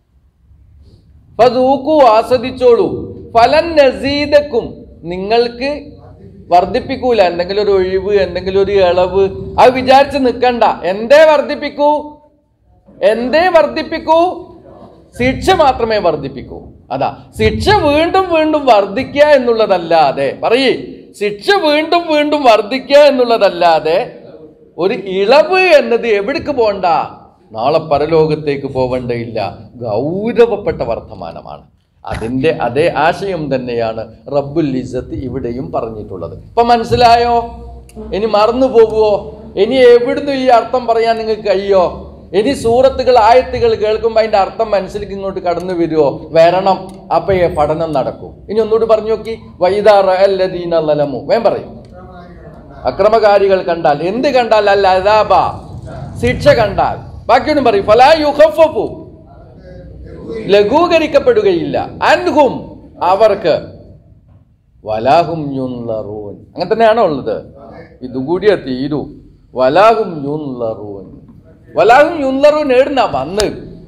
ഫദൂഖു ആസ്വദിച്ചോളൂ ഫലൻ നസീദക്കും നിങ്ങൾക്ക് വർദ്ധിപ്പിക്കൂല എന്തെങ്കിലും ഒരു ഒഴിവ് എന്തെങ്കിലും ഒരു ഇളവ് അത് വിചാരിച്ച് നിൽക്കണ്ട എന്തേ വർദ്ധിപ്പിക്കൂ എന്തേ വർദ്ധിപ്പിക്കൂ ശിക്ഷ മാത്രമേ വർദ്ധിപ്പിക്കൂ അതാ ശിക്ഷ വീണ്ടും വീണ്ടും വർദ്ധിക്കുക എന്നുള്ളതല്ലാതെ പറയേ ശിക്ഷ വീണ്ടും വീണ്ടും വർദ്ധിക്കുക എന്നുള്ളതല്ലാതെ ഒരു ഇളവ് എന്നത് എവിടേക്ക് പോണ്ട നാളെ പരലോകത്തേക്ക് പോവേണ്ടയില്ല ഗൗരവപ്പെട്ട വർത്തമാനമാണ് അതിൻ്റെ അതേ ആശയം തന്നെയാണ് റബ്ബുൽ ഇസത്ത് ഇവിടെയും പറഞ്ഞിട്ടുള്ളത് ഇപ്പൊ മനസ്സിലായോ ഇനി മറന്നു പോകുവോ ഇനി എവിടുന്ന് ഈ അർത്ഥം പറയാൻ നിങ്ങൾക്ക് കഴിയോ ഇനി സൂറത്തുകൾ ആയത്തുകൾ കേൾക്കുമ്പോൾ അതിന്റെ അർത്ഥം മനസ്സിലേക്ക് ഇങ്ങോട്ട് കടന്നു വരുമോ വരണം അപ്പൊ ഈ പഠനം നടക്കും ഇനി ഒന്നുകൂടി പറഞ്ഞു നോക്കി വൈദാറീന ലലമു വേം പറയും അക്രമകാരികൾ കണ്ടാൽ എന്ത് കണ്ടാൽ അല്ല അതാബ ശിക്ഷ കണ്ടാൽ ബാക്കിയൊന്നും പറയും ഫലാ യുഹഫു ലഘൂകരിക്കപ്പെടുകയില്ല അൻഹും അവർക്ക് വലാഹും യുൻലറൂൻ അങ്ങനെ തന്നെയാണോ ഉള്ളത് ഇതുകൂടിയ തീരു വലാഹും യുൻലറൂൻ വലാഹും യുൻലറൂൻ ഏടുന്ന വന്ന്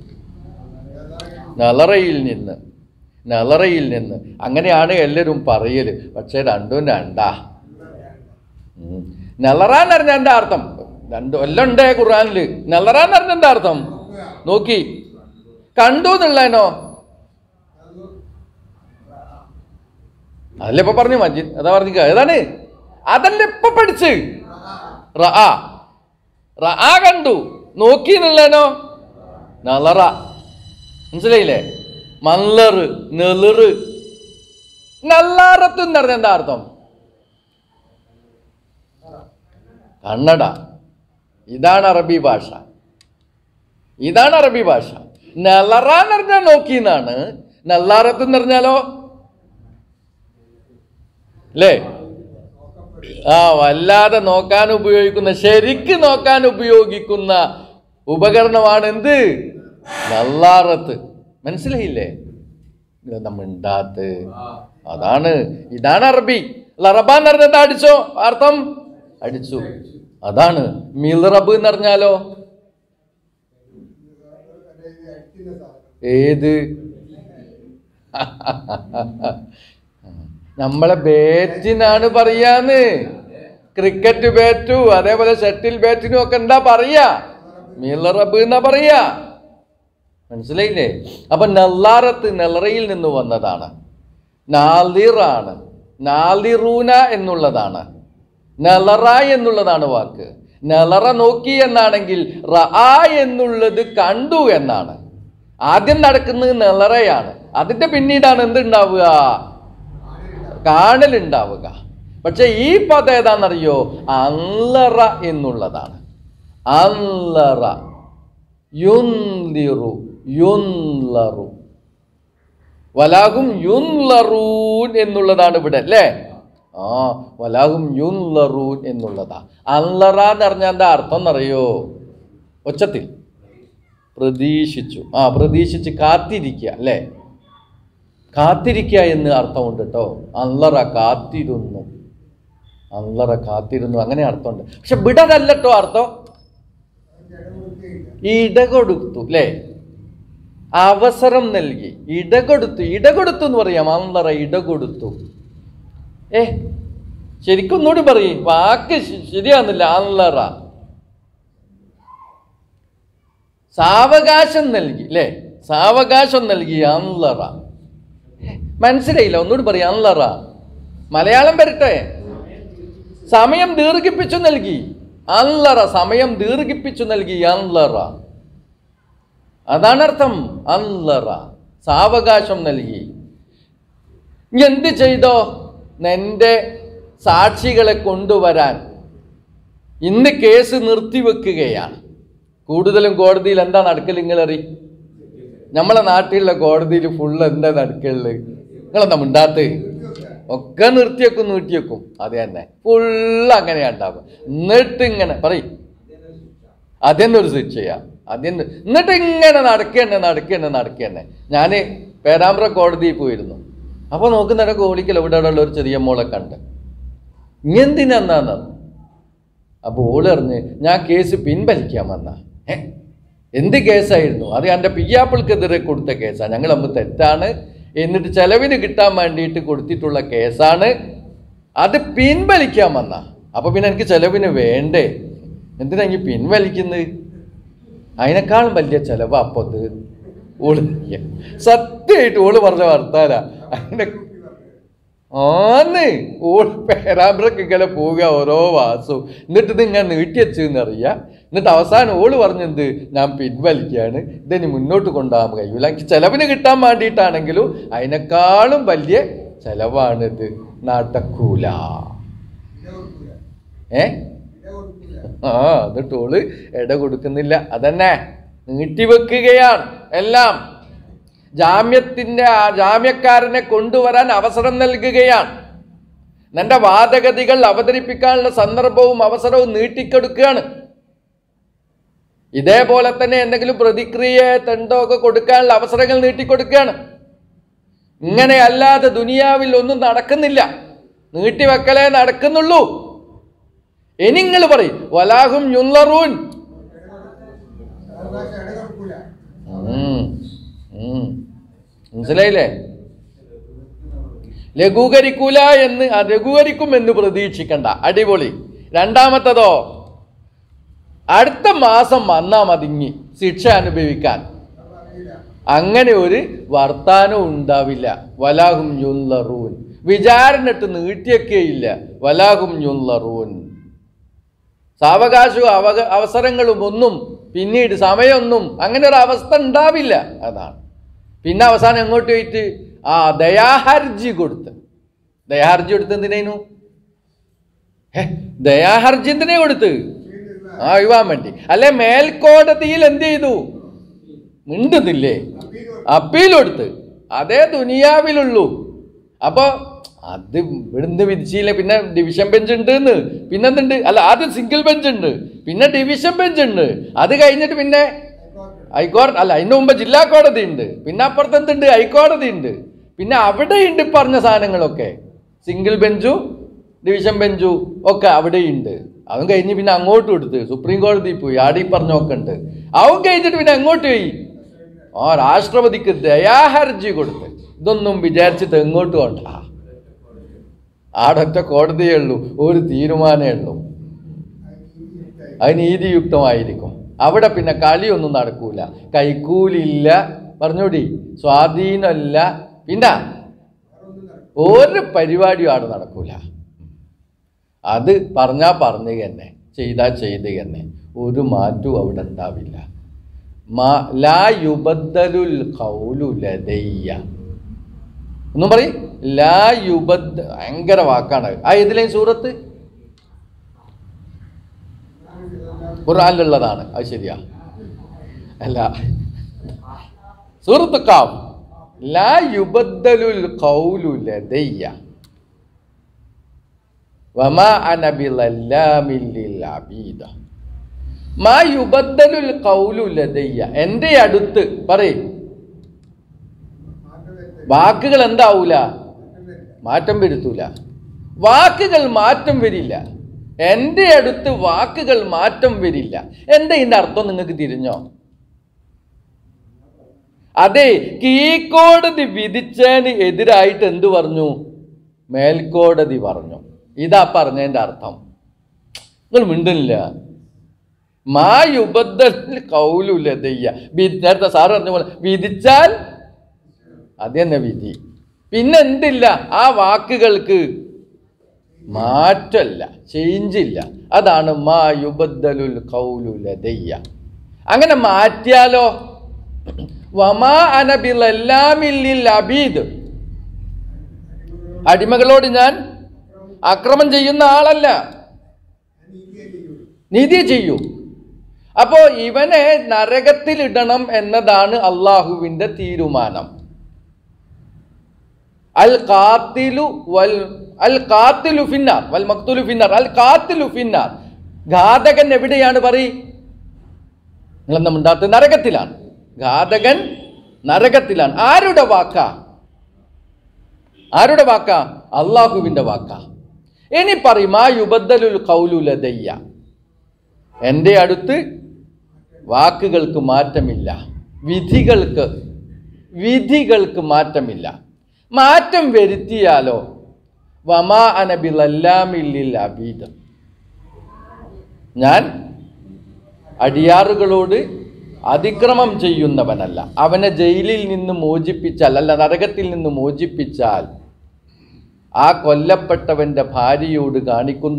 നലറയിൽ നിന്ന് നലറയിൽ നിന്ന് അങ്ങനെയാണ് എല്ലാവരും പറയല് പക്ഷെ രണ്ടും രണ്ടാ ഉം. നെളറാൻ അറിഞ്ഞ എന്താ അർത്ഥം രണ്ടും എല്ലാം ഉണ്ടേ ഖുർആനില് നെളറാൻ അറിഞ്ഞ എന്താ അർത്ഥം നോക്കി കണ്ടു എന്നുള്ളതിനോ അതല്ലേ ഇപ്പൊ പറഞ്ഞു മഞ്ജിൻ അതാ പറഞ്ഞ ഏതാണ് അതല്ല ഇപ്പൊ പഠിച്ച് റആ റആ കണ്ടു നോക്കി എന്നുള്ളതിനോ നളറ മനസ്സിലായില്ലേ മല്ലറ് നെളിറ് നല്ലാറത്ത് എന്ന് പറഞ്ഞ എന്താ അർത്ഥം കന്നഡ ഇതാണ് അറബി ഭാഷ ഇതാണ് അറബി ഭാഷ നെളറാൻ പറഞ്ഞാൽ നോക്കിന്നാണ് നെല്ലാറത്ത് എന്ന് പറഞ്ഞാലോ അല്ലേ ആ വല്ലാതെ നോക്കാൻ ഉപയോഗിക്കുന്ന ശരിക്ക് നോക്കാൻ ഉപയോഗിക്കുന്ന ഉപകരണമാണ് എന്ത് നല്ലാറത്ത് മനസ്സിലായില്ലേ ഇതെന്താ മിണ്ടാത്ത് അതാണ് ഇതാണ് അറബി ലറബാൻ എന്ന് പറഞ്ഞാൽ എന്താ അടിച്ചോ അർത്ഥം അടിച്ചു അതാണ് മിൽറബ് എന്ന് പറഞ്ഞാലോ ഏത് നമ്മളെ ബാറ്റിനാണ് പറയാന്ന് ക്രിക്കറ്റ് ബാറ്റു അതേപോലെ ഷട്ടിൽ ബാറ്റിനും ഒക്കെ എന്താ പറയാ മിലറബ് എന്നാ പറയാ മനസ്സിലായില്ലേ അപ്പൊ നെല്ലാറത്ത് നെല്ലറയിൽ നിന്ന് വന്നതാണ് നാലിറാണ് നാലിറൂന എന്നുള്ളതാണ് നെലറ എന്നുള്ളതാണ് വാക്ക് നെളറ നോക്കി എന്നാണെങ്കിൽ റആ എന്നുള്ളത് കണ്ടു എന്നാണ് ആദ്യം നടക്കുന്നത് നെളറയാണ് അതിന്റെ പിന്നീടാണ് എന്തുണ്ടാവുക കാണലുണ്ടാവുക പക്ഷെ ഈ പദം ഏതാണെന്നറിയോ അല്ലറ എന്നുള്ളതാണ് അല്ലറ യുൻലിറു യുൻലറു വലാഹും യുൻലറൂൻ എന്നുള്ളതാണ് ഇവിടെ അല്ലേ ആ വലാഹും യുൻലറൂൻ എന്നുള്ളതാ അല്ലറ എന്ന് പറഞ്ഞാൽ എന്താ അർത്ഥം എന്നറിയോ ഒച്ചത്തിൽ പ്രതീക്ഷിച്ചു ആ പ്രതീക്ഷിച്ച് കാത്തിരിക്കുക അല്ലേ കാത്തിരിക്കുക എന്ന് അർത്ഥമുണ്ട് കേട്ടോ അല്ലറ കാത്തിരുന്നു അല്ലറ കാത്തിരുന്നു അങ്ങനെ അർത്ഥമുണ്ട് പക്ഷെ വിടതല്ല കേട്ടോ അർത്ഥം ഇടകൊടുത്തു അല്ലേ അവസരം നൽകി ഇടകൊടുത്തു ഇടകൊടുത്തു എന്ന് പറയാം അല്ലറ ഇടകൊടുത്തു ഏ ശരിക്കും ഒന്നുകൂടി പറയും വാക്ക് ശ- ശരിയാകുന്നില്ല അല്ലറ സാവകാശം നൽകി അല്ലേ സാവകാശം നൽകി അല്ലറ മനസ്സിലായില്ല ഒന്നുകൂടി പറയാം അല്ലറ മലയാളം വരട്ടെ സമയം ദീർഘിപ്പിച്ചു നൽകി അല്ലറ സമയം ദീർഘിപ്പിച്ചു നൽകി അല്ലറ അതാണ് അർത്ഥം അല്ലറ സാവകാശം നൽകി ഇനി എന്ത് ചെയ്തോ നിന്റെ സാക്ഷികളെ കൊണ്ടുവരാൻ ഇന്ന് കേസ് നിർത്തിവെക്കുകയാണ് കൂടുതലും കോടതിയിൽ എന്താ നടക്കൽ നിങ്ങളറി നമ്മളെ നാട്ടിലുള്ള കോടതിയിൽ ഫുള്ള് എന്താ നടക്കല് നിങ്ങളെന്താ മിണ്ടാത്ത് ഒക്കെ നിർത്തിവെക്കും നീട്ടിവെക്കും അത് തന്നെ ഫുള്ള് അങ്ങനെയാ ഉണ്ടാവുക എന്നിട്ട് ഇങ്ങനെ പറയും അതെന്നെ ഒരു ശിക്ഷയാ അതെന്നെ എന്നിട്ട് ഇങ്ങനെ നടക്കന്നെ നടക്കന്നെ നടക്കന്നെ ഞാൻ പേരാമ്പ്ര കോടതിയിൽ പോയിരുന്നു അപ്പോൾ നോക്കുന്നിട കോളിക്കൽ ഇവിടെ ഉള്ള ഒരു ചെറിയ മോളെ കണ്ട് ഇങ്ങെന്തിനാന്നാന്ന് അപ്പോൾ ഓള് പറഞ്ഞ് ഞാൻ കേസ് പിൻവലിക്കാൻ വന്ന ഏ എന്ത് കേസായിരുന്നു അത് എൻ്റെ പിയ്യാപ്പിൾക്കെതിരെ കൊടുത്ത കേസാണ് ഞങ്ങൾ തമ്മിൽ തെറ്റാണ് എന്നിട്ട് ചെലവിന് കിട്ടാൻ വേണ്ടിയിട്ട് കൊടുത്തിട്ടുള്ള കേസാണ് അത് പിൻവലിക്കാൻ വന്ന അപ്പോൾ പിന്നെ എനിക്ക് ചെലവിന് വേണ്ടേ എന്തിനാ എനിക്ക് പിൻവലിക്കുന്നത് അതിനേക്കാളും വലിയ ചെലവ് അപ്പത് ഓള് സത്യമായിട്ട് ഓള് പറഞ്ഞ വർത്താന അതിനെ ആന്ന് ഓള് പേരാമ്പ്രക്ക് ഇങ്ങനെ പോവുക ഓരോ വാസവും എന്നിട്ട് ഇത് ഇങ്ങനെ നീട്ടിവെച്ചെന്ന് അറിയാം എന്നിട്ട് അവസാനം ഓള് പറഞ്ഞെന്ത് ഞാൻ പിൻവലിക്കുകയാണ് ഇതിനി മുന്നോട്ട് കൊണ്ടുപോകാൻ കഴിയൂല എനിക്ക് ചെലവിന് കിട്ടാൻ വേണ്ടിയിട്ടാണെങ്കിലും അതിനേക്കാളും വലിയ ചെലവാണിത് നടക്കൂല ഏ ആ എന്നിട്ട് ഓള് ഇട കൊടുക്കുന്നില്ല അതന്നെ നീട്ടിവെക്കുകയാണ് എല്ലാം ജാമ്യത്തിന്റെ ആ ജാമ്യക്കാരനെ കൊണ്ടുവരാൻ അവസരം നൽകുകയാണ് നിന്റെ വാദഗതികൾ അവതരിപ്പിക്കാനുള്ള സന്ദർഭവും അവസരവും നീട്ടിക്കൊടുക്കുകയാണ് ഇതേപോലെ തന്നെ എന്തെങ്കിലും പ്രതിക്രിയ തെണ്ടോ ഒക്കെ കൊടുക്കാനുള്ള അവസരങ്ങൾ നീട്ടിക്കൊടുക്കുകയാണ് ഇങ്ങനെ അല്ലാതെ ദുനിയാവിൽ ഒന്നും നടക്കുന്നില്ല നീട്ടിവെക്കലേ നടക്കുന്നുള്ളൂ ഇനി നിങ്ങൾ പറയും വലാഹും യുള്ളറൂൻ ഉം, ഉം. മനസ്സിലായില്ലേ ലഘൂകരിക്കൂല എന്ന് ആ, ലഘൂകരിക്കും എന്ന് പ്രതീക്ഷിക്കണ്ട അടിപൊളി രണ്ടാമത്തതോ അടുത്ത മാസം വന്നാ മതിങ്ങി ശിക്ഷ അനുഭവിക്കാൻ അങ്ങനെ ഒരു വർത്താനം ഉണ്ടാവില്ല വലാഹും യുള്ളറൂൻ വിചാരണട്ട് നീട്ടിയൊക്കെയില്ല വലാഹും യുള്ളറൂൻ സാവകാശവും അവക അവസരങ്ങളും ഒന്നും പിന്നീട് സമയമൊന്നും അങ്ങനെ ഒരു അവസ്ഥ ഉണ്ടാവില്ല അതാണ് പിന്നെ അവസാനം എങ്ങോട്ട് പോയിട്ട് ആ ദയാഹർജി കൊടുത്ത് ദയാഹർജി കൊടുത്ത് എന്തിനു ഹേ ദയാഹർജി എന്തിനാ കൊടുത്ത് ആ ഒഴിവാൻ വേണ്ടി അല്ലെ മേൽക്കോടതിയിൽ എന്ത് ചെയ്തു മിണ്ടുന്നില്ലേ അപ്പീൽ കൊടുത്ത് അതേ ദുനിയാവിലുള്ളൂ അപ്പോൾ അത് ഇവിടുന്ന് വിധിച്ചില്ല പിന്നെ ഡിവിഷൻ ബെഞ്ച് ഉണ്ട് എന്ന് പിന്നെ എന്തുണ്ട് അല്ല ആദ്യം സിംഗിൾ ബെഞ്ച് ഉണ്ട് പിന്നെ ഡിവിഷൻ ബെഞ്ച് ഉണ്ട് അത് കഴിഞ്ഞിട്ട് പിന്നെ ഹൈക്കോടതി അല്ല അതിന് മുമ്പ് ജില്ലാ കോടതി ഉണ്ട് പിന്നെ അപ്പുറത്ത് എന്തുണ്ട് ഹൈക്കോടതി ഉണ്ട് പിന്നെ അവിടെ ഉണ്ട് ഈ പറഞ്ഞ സാധനങ്ങളൊക്കെ സിംഗിൾ ബെഞ്ചും ഡിവിഷൻ ബെഞ്ചും ഒക്കെ അവിടെയുണ്ട് അതും കഴിഞ്ഞ് പിന്നെ അങ്ങോട്ട് കൊടുത്ത് സുപ്രീം കോടതിയിൽ പോയി ആടി പറഞ്ഞൊക്കെ ഉണ്ട് അവൻ കഴിഞ്ഞിട്ട് പിന്നെ അങ്ങോട്ട് പോയി ആ രാഷ്ട്രപതിക്ക് ദയാഹർജി കൊടുത്ത് ഇതൊന്നും വിചാരിച്ചിട്ട് എങ്ങോട്ട് വേണ്ട ആടൊറ്റ കോടതിയേ ഉള്ളൂ ഒരു തീരുമാനമേ ഉള്ളൂ അത് നീതിയുക്തമായിരിക്കും അവിടെ പിന്നെ കളിയൊന്നും നടക്കൂല കൈക്കൂലില്ല പറഞ്ഞോടി സ്വാധീനമല്ല പിന്നെ ഒരു പരിപാടിയും അവിടെ നടക്കൂല അത് പറഞ്ഞാൽ പറഞ്ഞു തന്നെ ചെയ്താൽ ചെയ്ത് തന്നെ ഒരു മാറ്റവും അവിടെ ഉണ്ടാവില്ല മാ ലാ യുബദ്ദലുൽ ഖൗലു ലദയ്യ ഒന്നും പറയും ലാ യുബദ് ഭയങ്കര വാക്കാണ് ആ ഇതിലെ സൂറത്ത് ഖുർആനിലുള്ളതാണ് അത് ശരിയാ അല്ല സൂറത്ത് കാവ് ലാ യുബദ്ദലുൽ ഖൗലു ലദയ്യ വമാ അന ബിളല്ലാമിൽ ലിൽ അബീദ മാ യുബദ്ദലുൽ ഖൗലു ലദയ്യ എൻ്റെ അടുത്ത് പറയും വാക്കുകൾ എന്താവൂല മാറ്റം വരുത്തൂല വാക്കുകൾ മാറ്റം വരില്ല എൻ്റെ അടുത്ത് വാക്കുകൾ മാറ്റം വരില്ല എന്താ ഇതിൻ്റെ അർത്ഥം നിങ്ങൾക്ക് തിരിഞ്ഞോ അതെ കീഴ്ക്കോടതി വിധിച്ചതിന് എതിരായിട്ട് എന്തു പറഞ്ഞു മേൽക്കോടതി പറഞ്ഞു ഇതാ പറഞ്ഞതിൻ്റെ അർത്ഥം നിങ്ങൾ മിണ്ടുന്നില്ല മായുബദ്ധൽ കൗലുലതയ്യ നേരത്തെ സാറ് പറഞ്ഞ പോലെ വിധിച്ചാൽ അത് തന്നെ വിധി പിന്നെ എന്തില്ല ആ വാക്കുകൾക്ക് മാറ്റല്ല ചേഞ്ചില്ല അതാണ് മാ യുബദ്ദലുൽ കൗലുലതയ്യ അങ്ങനെ മാറ്റിയാലോ വമാ അനബിൽ അബീദ് അടിമകളോട് ഞാൻ അക്രമം ചെയ്യുന്ന ആളല്ല നീതി ചെയ്യൂ അപ്പോ ഇവനെ നരകത്തിലിടണം എന്നതാണ് അള്ളാഹുവിന്റെ തീരുമാനം അൽ കാത്തിലു വൽ അൽ കാത്തിലു ഫിന്നാർ വൽ മക്തുലു ഫിന്നാർ അൽ കാത്തിലു ഫിന്നാർ ഘാതകൻ എവിടെയാണ് പറയ് നിങ്ങളെന്താ മിണ്ടാത്ത നരകത്തിലാണ് ഘാതകൻ നരകത്തിലാണ് ആരുടെ വാക്ക ആരുടെ വാക്ക അള്ളാഹുവിന്റെ വാക്ക ഇനി പറയും ആ യുബദ്ദലുൽ കൗലുലതയ്യ എൻ്റെ അടുത്ത് വാക്കുകൾക്ക് മാറ്റമില്ല വിധികൾക്ക് വിധികൾക്ക് മാറ്റമില്ല മാറ്റം വരുത്തിയാലോ വമാ അനബിലല്ലാമില്ലിൽ അബീദ് ഞാൻ അടിയാറുകളോട് അതിക്രമം ചെയ്യുന്നവനല്ല അവനെ ജയിലിൽ നിന്ന് മോചിപ്പിച്ചാൽ അല്ല നരകത്തിൽ നിന്ന് മോചിപ്പിച്ചാൽ ആ കൊല്ലപ്പെട്ടവന്റെ ഭാര്യയോട് കാണിക്കുന്ന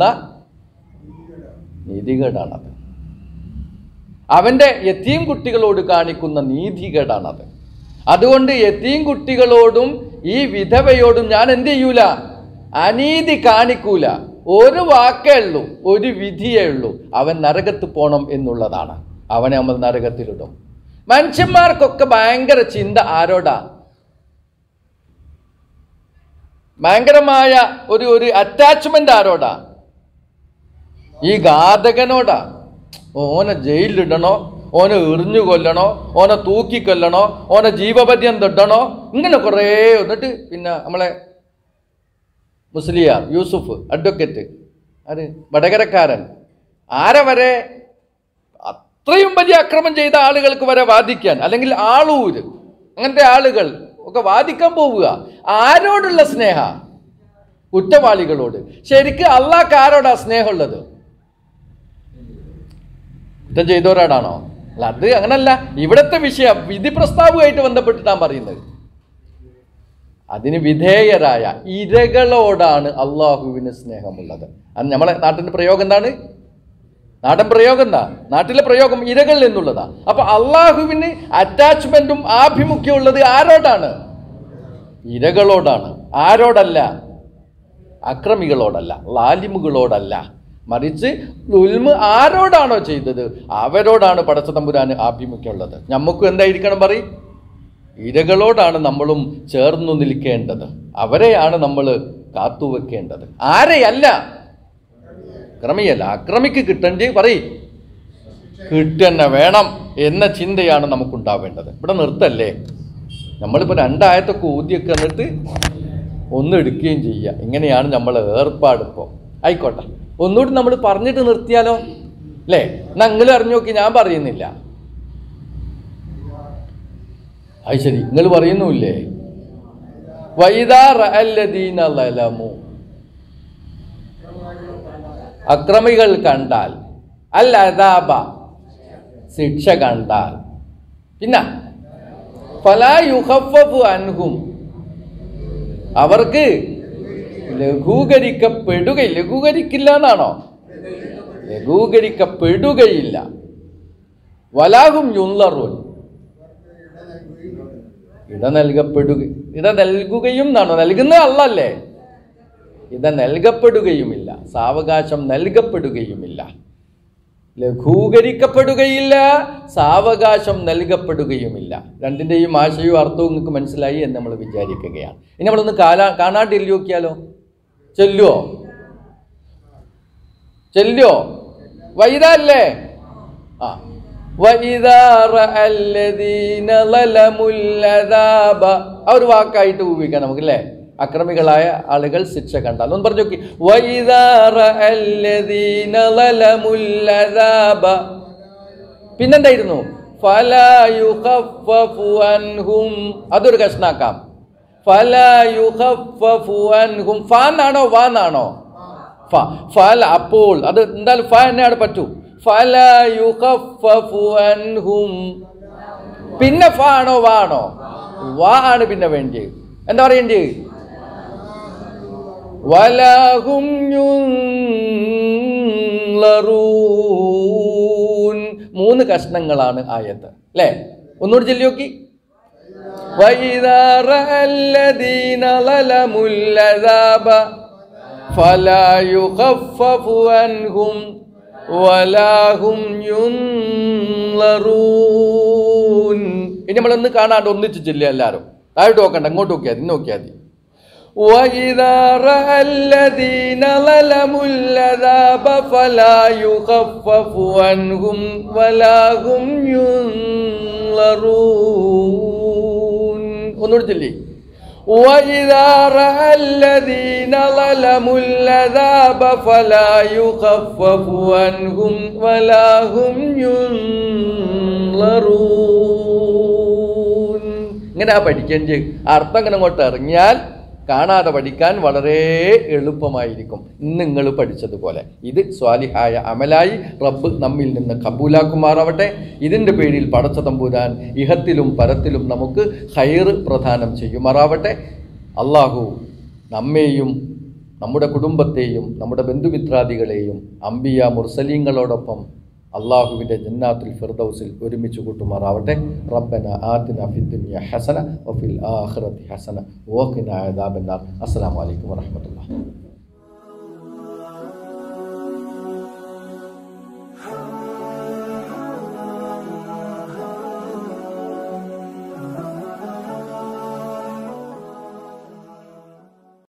നീതികേടാണത് അവന്റെ യത്തീം കുട്ടികളോട് കാണിക്കുന്ന നീതികേടാണത് അതുകൊണ്ട് യത്തീം കുട്ടികളോടും ഈ വിധവയോടും ഞാൻ എന്ത് ചെയ്യൂല അനീതി കാണിക്കൂല ഒരു വാക്കേ ഉള്ളൂ ഒരു വിധിയേ ഉള്ളൂ അവൻ നരകത്ത് പോണം എന്നുള്ളതാണ് അവനെ നമ്മൾ നരകത്തിലിടും മനുഷ്യന്മാർക്കൊക്കെ ഭയങ്കര ചിന്ത ആരോടാ ഭയങ്കരമായ ഒരു ഒരു അറ്റാച്ച്മെന്റ് ആരോടാ ഈ ഘാതകനോടാ ഓനെ ജയിലിലിടണോ ഓനെ എറിഞ്ഞു കൊല്ലണോ ഓനെ തൂക്കിക്കൊല്ലണോ ഓനെ ജീവപദ്യം തൊട്ടണോ ഇങ്ങനെ കുറേ എന്നിട്ട് പിന്നെ നമ്മളെ മുസ്ലിയാർ യൂസുഫ് അഡ്വക്കേറ്റ് അത് വടകരക്കാരൻ ആരെ വരെ അത്രയും വലിയ അക്രമം ചെയ്ത ആളുകൾക്ക് വരെ വാദിക്കാൻ അല്ലെങ്കിൽ ആളൂര് അങ്ങനത്തെ ആളുകൾ ഒക്കെ വാദിക്കാൻ പോവുക ആരോടുള്ള സ്നേഹ കുറ്റവാളികളോട് ശരിക്ക് അള്ളാഹ്ക്ക് ആരോടാ സ്നേഹമുള്ളത് കുറ്റം ചെയ്തവരോടാണോ അല്ല അത് അങ്ങനല്ല ഇവിടുത്തെ വിഷയം വിധി പ്രസ്താവമായിട്ട് ബന്ധപ്പെട്ടിട്ടാണ് പറയുന്നത് അതിന് വിധേയരായ ഇരകളോടാണ് അള്ളാഹുവിന് സ്നേഹമുള്ളത് അത് നമ്മളെ നാട്ടിൻ്റെ പ്രയോഗം എന്താണ് നാടൻ പ്രയോഗം എന്താ നാട്ടിലെ പ്രയോഗം ഇരകൾ എന്നുള്ളതാ അപ്പൊ അള്ളാഹുവിന് അറ്റാച്ച്മെന്റും ആഭിമുഖ്യവും ഉള്ളത് ആരോടാണ് ഇരകളോടാണ് ആരോടല്ല അക്രമികളോടല്ല ലാലിമുകളോടല്ല മറിച്ച് ഉൽമ് ആരോടാണോ ചെയ്തത് അവരോടാണ് പടച്ചതമ്പുരാന് ആഭിമുഖ്യമുള്ളത് നമുക്കും എന്തായിരിക്കണം പറയും ഇരകളോടാണ് നമ്മളും ചേർന്നു നിൽക്കേണ്ടത് അവരെയാണ് നമ്മൾ കാത്തുവെക്കേണ്ടത് ആരെയല്ല അക്രമിയല്ല അക്രമിക്ക് കിട്ടേണ്ടി പറയും കിട്ടന്നെ വേണം എന്ന ചിന്തയാണ് നമുക്കുണ്ടാവേണ്ടത് ഇവിടെ നിർത്തല്ലേ നമ്മളിപ്പോൾ രണ്ടായത്തൊക്കെ ഊതിയൊക്കെ എന്നിട്ട് ഒന്ന് എടുക്കുകയും ചെയ്യുക ഇങ്ങനെയാണ് നമ്മളെ ഏർപ്പാട് ഇപ്പോൾ ആയിക്കോട്ടെ ഒന്നുകൂടി നമ്മൾ പറഞ്ഞിട്ട് നിർത്തിയാലോ അല്ലേ നിങ്ങൾ അറിഞ്ഞു നോക്കി ഞാൻ പറയുന്നില്ല അത് ശരി നിങ്ങൾ പറയുന്നുമില്ലേ വൈദാർ അല്ലദീന ലലമു അക്രമികൾ കണ്ടാൽ അൽ അദാബ ശിക്ഷ കണ്ടാൽ പിന്നെ ഫലാ യുഹഫഫു അൻഹും അവർക്ക് ലഘൂകരിക്കപ്പെടുക ലഘൂകരിക്കില്ല എന്നാണോ ലഘൂകരിക്കപ്പെടുകയില്ല വലാഹും യുള്ളറൂൻ ഇട നൽകപ്പെടുക ഇട നൽകുകയും എന്നാണോ നൽകുന്നത് അല്ലല്ലേ ഇട നൽകപ്പെടുകയുമില്ല സാവകാശം നൽകപ്പെടുകയുമില്ല ലഘൂകരിക്കപ്പെടുകയില്ല സാവകാശം നൽകപ്പെടുകയുമില്ല രണ്ടിൻ്റെയും ആശയവും അർത്ഥവും നിങ്ങൾക്ക് മനസ്സിലായി എന്ന് നമ്മൾ വിചാരിക്കുകയാണ് ഇനി നമ്മളൊന്ന് കാലാ കാണാണ്ട് എഴുതി നോക്കിയാലോ ചെല്ലുവോ ചെല്ലുവോ വൈദല്ലേ ആ وَإِذَا رَأَى الَّذِينَ ظَلَمُوا الْعَذَابَ ആ ഒരു വാക്കായിട്ട് ഉപയോഗിക്കാം നമുക്ക് അല്ലേ അക്രമികളായ ആളുകൾ ശിക്ഷ കണ്ടാൽ ഒന്ന് പറഞ്ഞു നോക്കി وَإِذَا رَأَى الَّذِينَ ظَلَمُوا الْعَذَابَ പിന്നെന്തായിരുന്നു فَلَا يُخَفَّفُ عَنْهُمْ അതൊരു കഷ്ണാക്കാം فَلَا يُخَفَّفُ عَنْهُمْ ഫ എന്നാണോ വാ എന്നാണോ ഫ ഫല അപ്പോൾ അത് എന്തായാലും ഫ തന്നെയാണ് പറ്റൂ ഫല യുഖഫഫു അൻഹും പിന്നെ ഫ ആണോ വാ ആണോ വാ ആണ് പിന്നെ വേണ്ടിയത് എന്താ പറയേണ്ടത് വലാഹും യുൻലറൂൻ മൂന്ന് കഷ്ണങ്ങളാണ് ആയത്ത് അല്ലേ ഒന്നുകൂടി ചൊല്ലി നോക്കി وإذا رأى الذين ظلموا العذاب فلا يخفف عنهم ولا هم ينظرون ഇനി നമ്മളൊന്ന് കാണാണ്ട് ഒന്നിച്ച് ചെല്ലുക എല്ലാവരും താഴോട്ട് നോക്കണ്ട ഇങ്ങോട്ട് നോക്കിയാൽ മതി ഇന്ന് നോക്കിയാൽ മതി وإذا رأى الذين ظلموا العذاب فلا يخفف عنهم ولا هم ينظرون ഒന്നുകൂടി ചൊല്ലി وإذا رأى الذين ظلموا العذاب فلا يخفف عنهم ولا هم ينظرون ഇങ്ങനെ ആ പഠിക്കേണ്ട അർത്ഥം ഇങ്ങനെ അങ്ങോട്ട് ഇറങ്ങിയാൽ കാണാതെ പഠിക്കാൻ വളരെ എളുപ്പമായിരിക്കും ഇന്ന് നിങ്ങൾ പഠിച്ചതുപോലെ ഇത് സ്വാലിഹായ അമലായി റബ്ബ് നമ്മിൽ നിന്ന് കബൂലാക്കുമാറാവട്ടെ ഇതിൻ്റെ പേരിൽ പടച്ച തമ്പുരാൻ ഇഹത്തിലും പരത്തിലും നമുക്ക് ഹൈറ് പ്രദാനം ചെയ്യുമാറാവട്ടെ അള്ളാഹു നമ്മെയും നമ്മുടെ കുടുംബത്തെയും നമ്മുടെ ബന്ധുമിത്രാദികളെയും അംബിയ മുർസലീങ്ങളോടൊപ്പം അള്ളാഹുവിൻ്റെ ജന്നാത്തുൽ ഫിർദൗസിൽ ഒരുമിച്ച് കൂട്ടുമാറാവട്ടെ റബ്ബന ആത്തിന ഫിദ്ദുനിയ ഹസന വഫിൽ ആഖിറതി ഹസന വഖിന അദാബന്നാർ അസ്സലാമു അലൈക്കും വറഹ്മത്തുള്ളാഹി